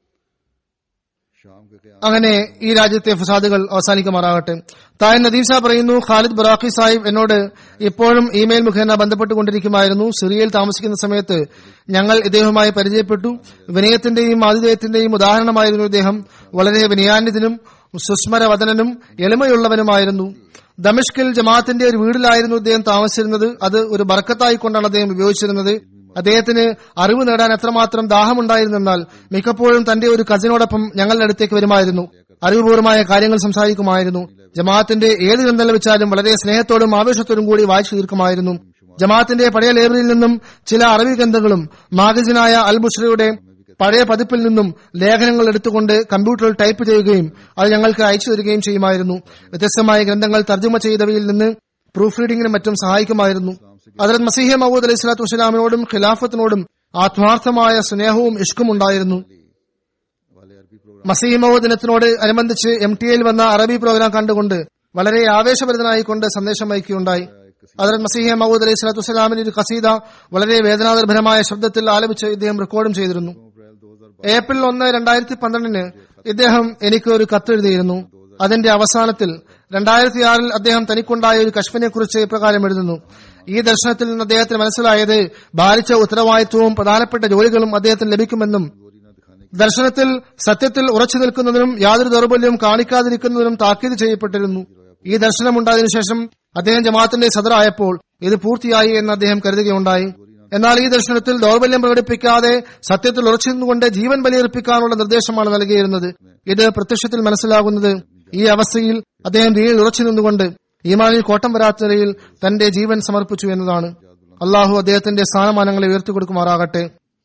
शाम के क्या അങ്ങനെ ഈ രാജ്യത്തെ ഫസാദുകൾ അവസാനിക്കുമാറാകട്ടെ തായൻ നദീം സാഹ് പറയുന്നു ഖാലിദ് ബറാഖി സാഹിബ് എന്നോട് ഇപ്പോഴും ഇമെയിൽ മുഖേന ബന്ധപ്പെട്ടുകൊണ്ടിരിക്കുമായിരുന്നു സിറിയയിൽ താമസിക്കുന്ന സമയത്ത് ഞങ്ങൾ ഇദ്ദേഹവുമായി പരിചയപ്പെട്ടു വിനയത്തിന്റെയും ആതിഥേയത്തിന്റെയും ഉദാഹരണമായിരുന്നു ഇദ്ദേഹം വളരെ വിനയാന്വിതനും സുസ്മരവദനനും എളിമയുള്ളവനുമായിരുന്നു ദമിഷ്കിൽ ജമാഅത്തിന്റെ ഒരു വീടിലായിരുന്നു ഇദ്ദേഹം താമസിച്ചിരുന്നത് അത് ഒരു ബർക്കത്തായി കൊണ്ടാണ് അദ്ദേഹം ഉപയോഗിച്ചിരുന്നത് അദ്ദേഹത്തിന് അറിവ് നേടാൻ എത്രമാത്രം ദാഹമുണ്ടായിരുന്നെന്നാൽ മിക്കപ്പോഴും തന്റെ ഒരു കസിനോടൊപ്പം ഞങ്ങളുടെ അടുത്തേക്ക് വരുമായിരുന്നു അറിവുപൂർവമായ കാര്യങ്ങൾ സംസാരിക്കുമായിരുന്നു ജമാഅത്തിന്റെ ഏത് ഗ്രന്ഥം ലഭിച്ചാലും വളരെ സ്നേഹത്തോടും ആവേശത്തോടും കൂടി വായിച്ചു തീർക്കുമായിരുന്നു ജമാഅത്തിന്റെ പഴയ ലൈബ്രറിയിൽ നിന്നും ചില അറബി ഗ്രന്ഥങ്ങളും മാഗസിനായ അൽ ബുഷ്രയുടെ പഴയ പതിപ്പിൽ നിന്നും ലേഖനങ്ങൾ എടുത്തുകൊണ്ട് കമ്പ്യൂട്ടറിൽ ടൈപ്പ് ചെയ്യുകയും അത് ഞങ്ങൾക്ക് അയച്ചു തരികയും ചെയ്യുമായിരുന്നു വ്യത്യസ്തമായ ഗ്രന്ഥങ്ങൾ തർജ്ജമ ചെയ്തവയിൽ നിന്ന് പ്രൂഫ് റീഡിംഗിനും മറ്റും സഹായിക്കുമായിരുന്നു അതിൽ മസീഹ മഹൂദ് അലൈഹി സ്വലാത്തു വസ്സലാമിനോടും ഖിലാഫത്തിനോടും ആത്മാർത്ഥമായ സ്നേഹവും ഇഷ്കും ഉണ്ടായിരുന്നു वाले अरबी प्रोग्राम മസീഹ് മഹൂദ് ദിനത്തിനോട് അനുബന്ധിച്ച് എം ടി എയിൽ വന്ന അറബി പ്രോഗ്രാം കണ്ടുകൊണ്ട് വളരെ ആവേശഭരിതനായിക്കൊണ്ട് സന്ദേശം അയക്കുകയുണ്ടായി അതിൽ മസീഹ മഹൂദ് അലൈഹി സ്വലാത്തു വസ്സലാമിന്റെ ഒരു കസീദ വളരെ വേദനാനിർഭരമായ ശബ്ദത്തിൽ ആലപിച്ച് ഇദ്ദേഹം റെക്കോർഡും ചെയ്തിരുന്നു अप्रैल दो हजार ഏപ്രിൽ ഒന്ന് രണ്ടായിരത്തി പന്ത്രണ്ടിന് ഇദ്ദേഹം എനിക്ക് ഒരു കത്തെഴുതിയിരുന്നു അതിന്റെ അവസാനത്തിൽ രണ്ടായിരത്തി ആറിൽ അദ്ദേഹം തനിക്കുണ്ടായ ഒരു കശ്ഫിനെ കുറിച്ച് ഇപ്രകാരം എഴുതുന്നു ഈ ദർശനത്തിൽ നിന്ന് അദ്ദേഹത്തിന് മനസ്സിലായത് ഭാരിച്ച ഉത്തരവാദിത്വവും പ്രധാനപ്പെട്ട ജോലികളും അദ്ദേഹത്തിന് ലഭിക്കുമെന്നും ദർശനത്തിൽ സത്യത്തിൽ ഉറച്ചു നിൽക്കുന്നതിനും യാതൊരു ദൗർബല്യവും കാണിക്കാതിരിക്കുന്നതിനും താക്കീത് ചെയ്യപ്പെട്ടിരുന്നു ഈ ദർശനമുണ്ടായതിനു ശേഷം അദ്ദേഹം ജമാഅത്തിന്റെ സദറായപ്പോൾ ഇത് പൂർത്തിയായി എന്ന് അദ്ദേഹം കരുതുകയുണ്ടായി എന്നാൽ ഈ ദർശനത്തിൽ ദൗർബല്യം പ്രകടിപ്പിക്കാതെ സത്യത്തിൽ ഉറച്ചു നിന്നുകൊണ്ട് ജീവൻ ബലിയർപ്പിക്കാനുള്ള നിർദ്ദേശമാണ് നൽകിയിരുന്നത് ഇത് പ്രത്യക്ഷത്തിൽ മനസ്സിലാകുന്നത് ഈ അവസ്ഥയിൽ അദ്ദേഹം ദീനിൽ ഉറച്ചു നിന്നുകൊണ്ട് ഈമാനിൽ കോട്ടം വരാത്ത നിലയിൽ തന്റെ ജീവൻ സമർപ്പിച്ചു എന്നതാണ് അള്ളാഹു അദ്ദേഹത്തിന്റെ സ്ഥാനമാനങ്ങളെ ഉയർത്തിക്കൊടുക്കുമാറാകട്ടെ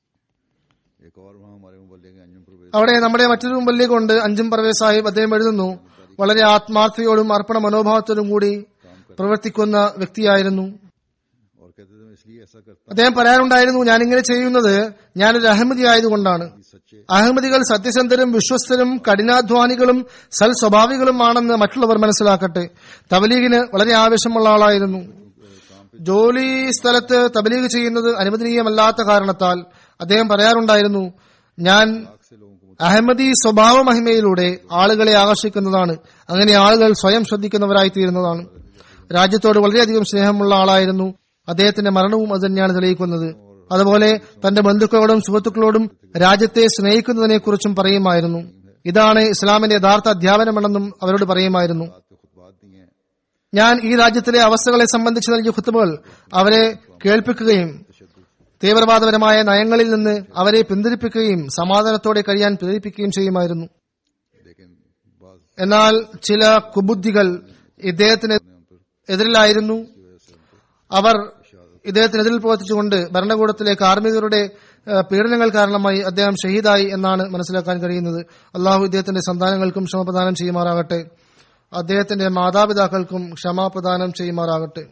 एक और वहाँ हमारे मुबल्ले के अंजुम प्रवेश അവിടെ നമ്മുടെ മറ്റൊരു മുമ്പല്ലികൊണ്ട് അഞ്ചും പർവേ സാഹിബ് അദ്ദേഹം എഴുതുന്നു വളരെ ആത്മാർത്ഥയോടും അർപ്പണ മനോഭാവത്തോടും കൂടി പ്രവർത്തിക്കുന്ന വ്യക്തിയായിരുന്നു और कहते थे मैं इसलिए ऐसा करता അദ്ദേഹം പറയാറുണ്ടായിരുന്നു ഞാൻ ഇങ്ങനെ ചെയ്യുന്നത് ഞാനൊരു അഹമ്മദി ആയതുകൊണ്ടാണ് हूँ सच्चे അഹമ്മദികൾ സത്യസന്ധരും വിശ്വസ്തരും കഠിനാധ്വാനികളും സൽ സ്വഭാവികളുമാണെന്ന് മറ്റുള്ളവർ മനസ്സിലാക്കട്ടെ തബലീഗിന് വളരെ ആവേശമുള്ള ആളായിരുന്നു ജോലി സ്ഥലത്ത് തബലീഗ് ചെയ്യുന്നത് അനുവദനീയമല്ലാത്ത കാരണത്താൽ അദ്ദേഹം പറയാറുണ്ടായിരുന്നു ഞാൻ से लोगों को അഹമ്മദി സ്വഭാവ മഹിമയിലൂടെ ആളുകളെ ആകർഷിക്കുന്നതാണ് അങ്ങനെ ആളുകൾ സ്വയം ശ്രദ്ധിക്കുന്നവരായി തീരുന്നതാണ് രാജ്യത്തോട് വളരെയധികം സ്നേഹമുള്ള ആളായിരുന്നു അദ്ദേഹത്തിന്റെ മരണവും അത് തന്നെയാണ് തെളിയിക്കുന്നത് അതുപോലെ തന്റെ ബന്ധുക്കളോടും സുഹൃത്തുക്കളോടും രാജ്യത്തെ സ്നേഹിക്കുന്നതിനെ കുറിച്ചും പറയുമായിരുന്നു ഇതാണ് ഇസ്ലാമിന്റെ യഥാർത്ഥ അധ്യാപനമെന്നും അവരോട് പറയുമായിരുന്നു बात पे खुतबात दी हैं ഞാൻ ഈ രാജ്യത്തിലെ അവസ്ഥകളെ സംബന്ധിച്ച് നൽകിയ ഖുത്തുബകൾ അവരെ കേൾപ്പിക്കുകയും തീവ്രവാദപരമായ നയങ്ങളിൽ നിന്ന് അവരെ പിന്തിരിപ്പിക്കുകയും സമാധാനത്തോടെ കഴിയാൻ പ്രേരിപ്പിക്കുകയും ചെയ്യുമായിരുന്നു लेकिन बाज എന്നാൽ ചില കുബുദ്ധികൾ ഇദ്ദേഹത്തിന് എതിരിലായിരുന്നു അവർ ഇദ്ദേഹത്തിനെതിരിൽ പ്രവർത്തിച്ചുകൊണ്ട് ഭരണകൂടത്തിലെ കാർമ്മികരുടെ ഏഹ്, പീഡനങ്ങൾ കാരണമായി അദ്ദേഹം ഷഹീദായി എന്നാണ് മനസ്സിലാക്കാൻ കഴിയുന്നത് അള്ളാഹു ഇദ്ദേഹത്തിന്റെ സന്താനങ്ങൾക്കും ക്ഷമ പ്രദാനം ചെയ്യുമാറാകട്ടെ അദ്ദേഹത്തിന്റെ മാതാപിതാക്കൾക്കും ക്ഷമ പ്രദാനം ചെയ്യുമാറാകട്ടെ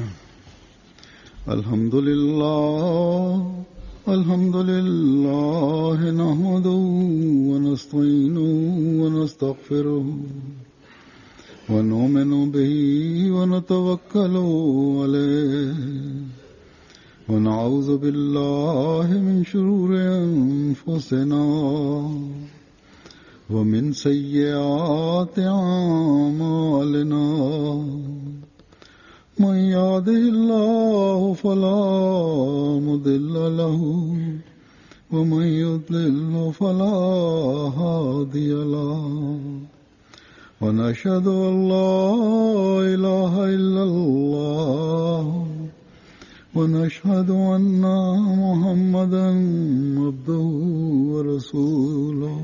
الحمد لله الحمد لله نحمده ونستعينه ونستغفره ونؤمن به ونتوكل عليه ونعوذ بالله من شرور أنفسنا ومن سيئات أعمالنا من يهده الله فلا مضل له ومن يضلل فلا هادي له ونشهد ان لا اله الا الله ونشهد ان محمدا عبده ورسوله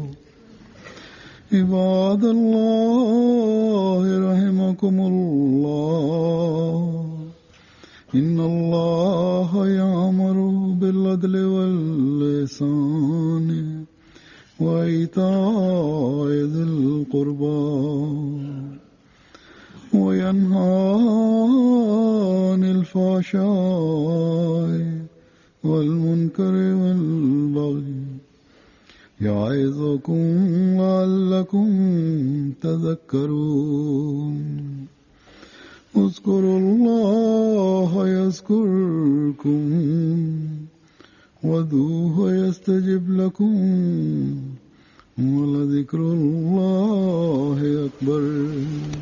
عباد الله رحمكم الله إن الله يأمر بالعدل واللسان وإيتاء ذي القربى وينهى عن الفحشاء والمنكر والبغي يعظكم لعلكم تذكرون اذكروا الله يذكركم وادعوه يستجب لكم ولذكر الله أكبر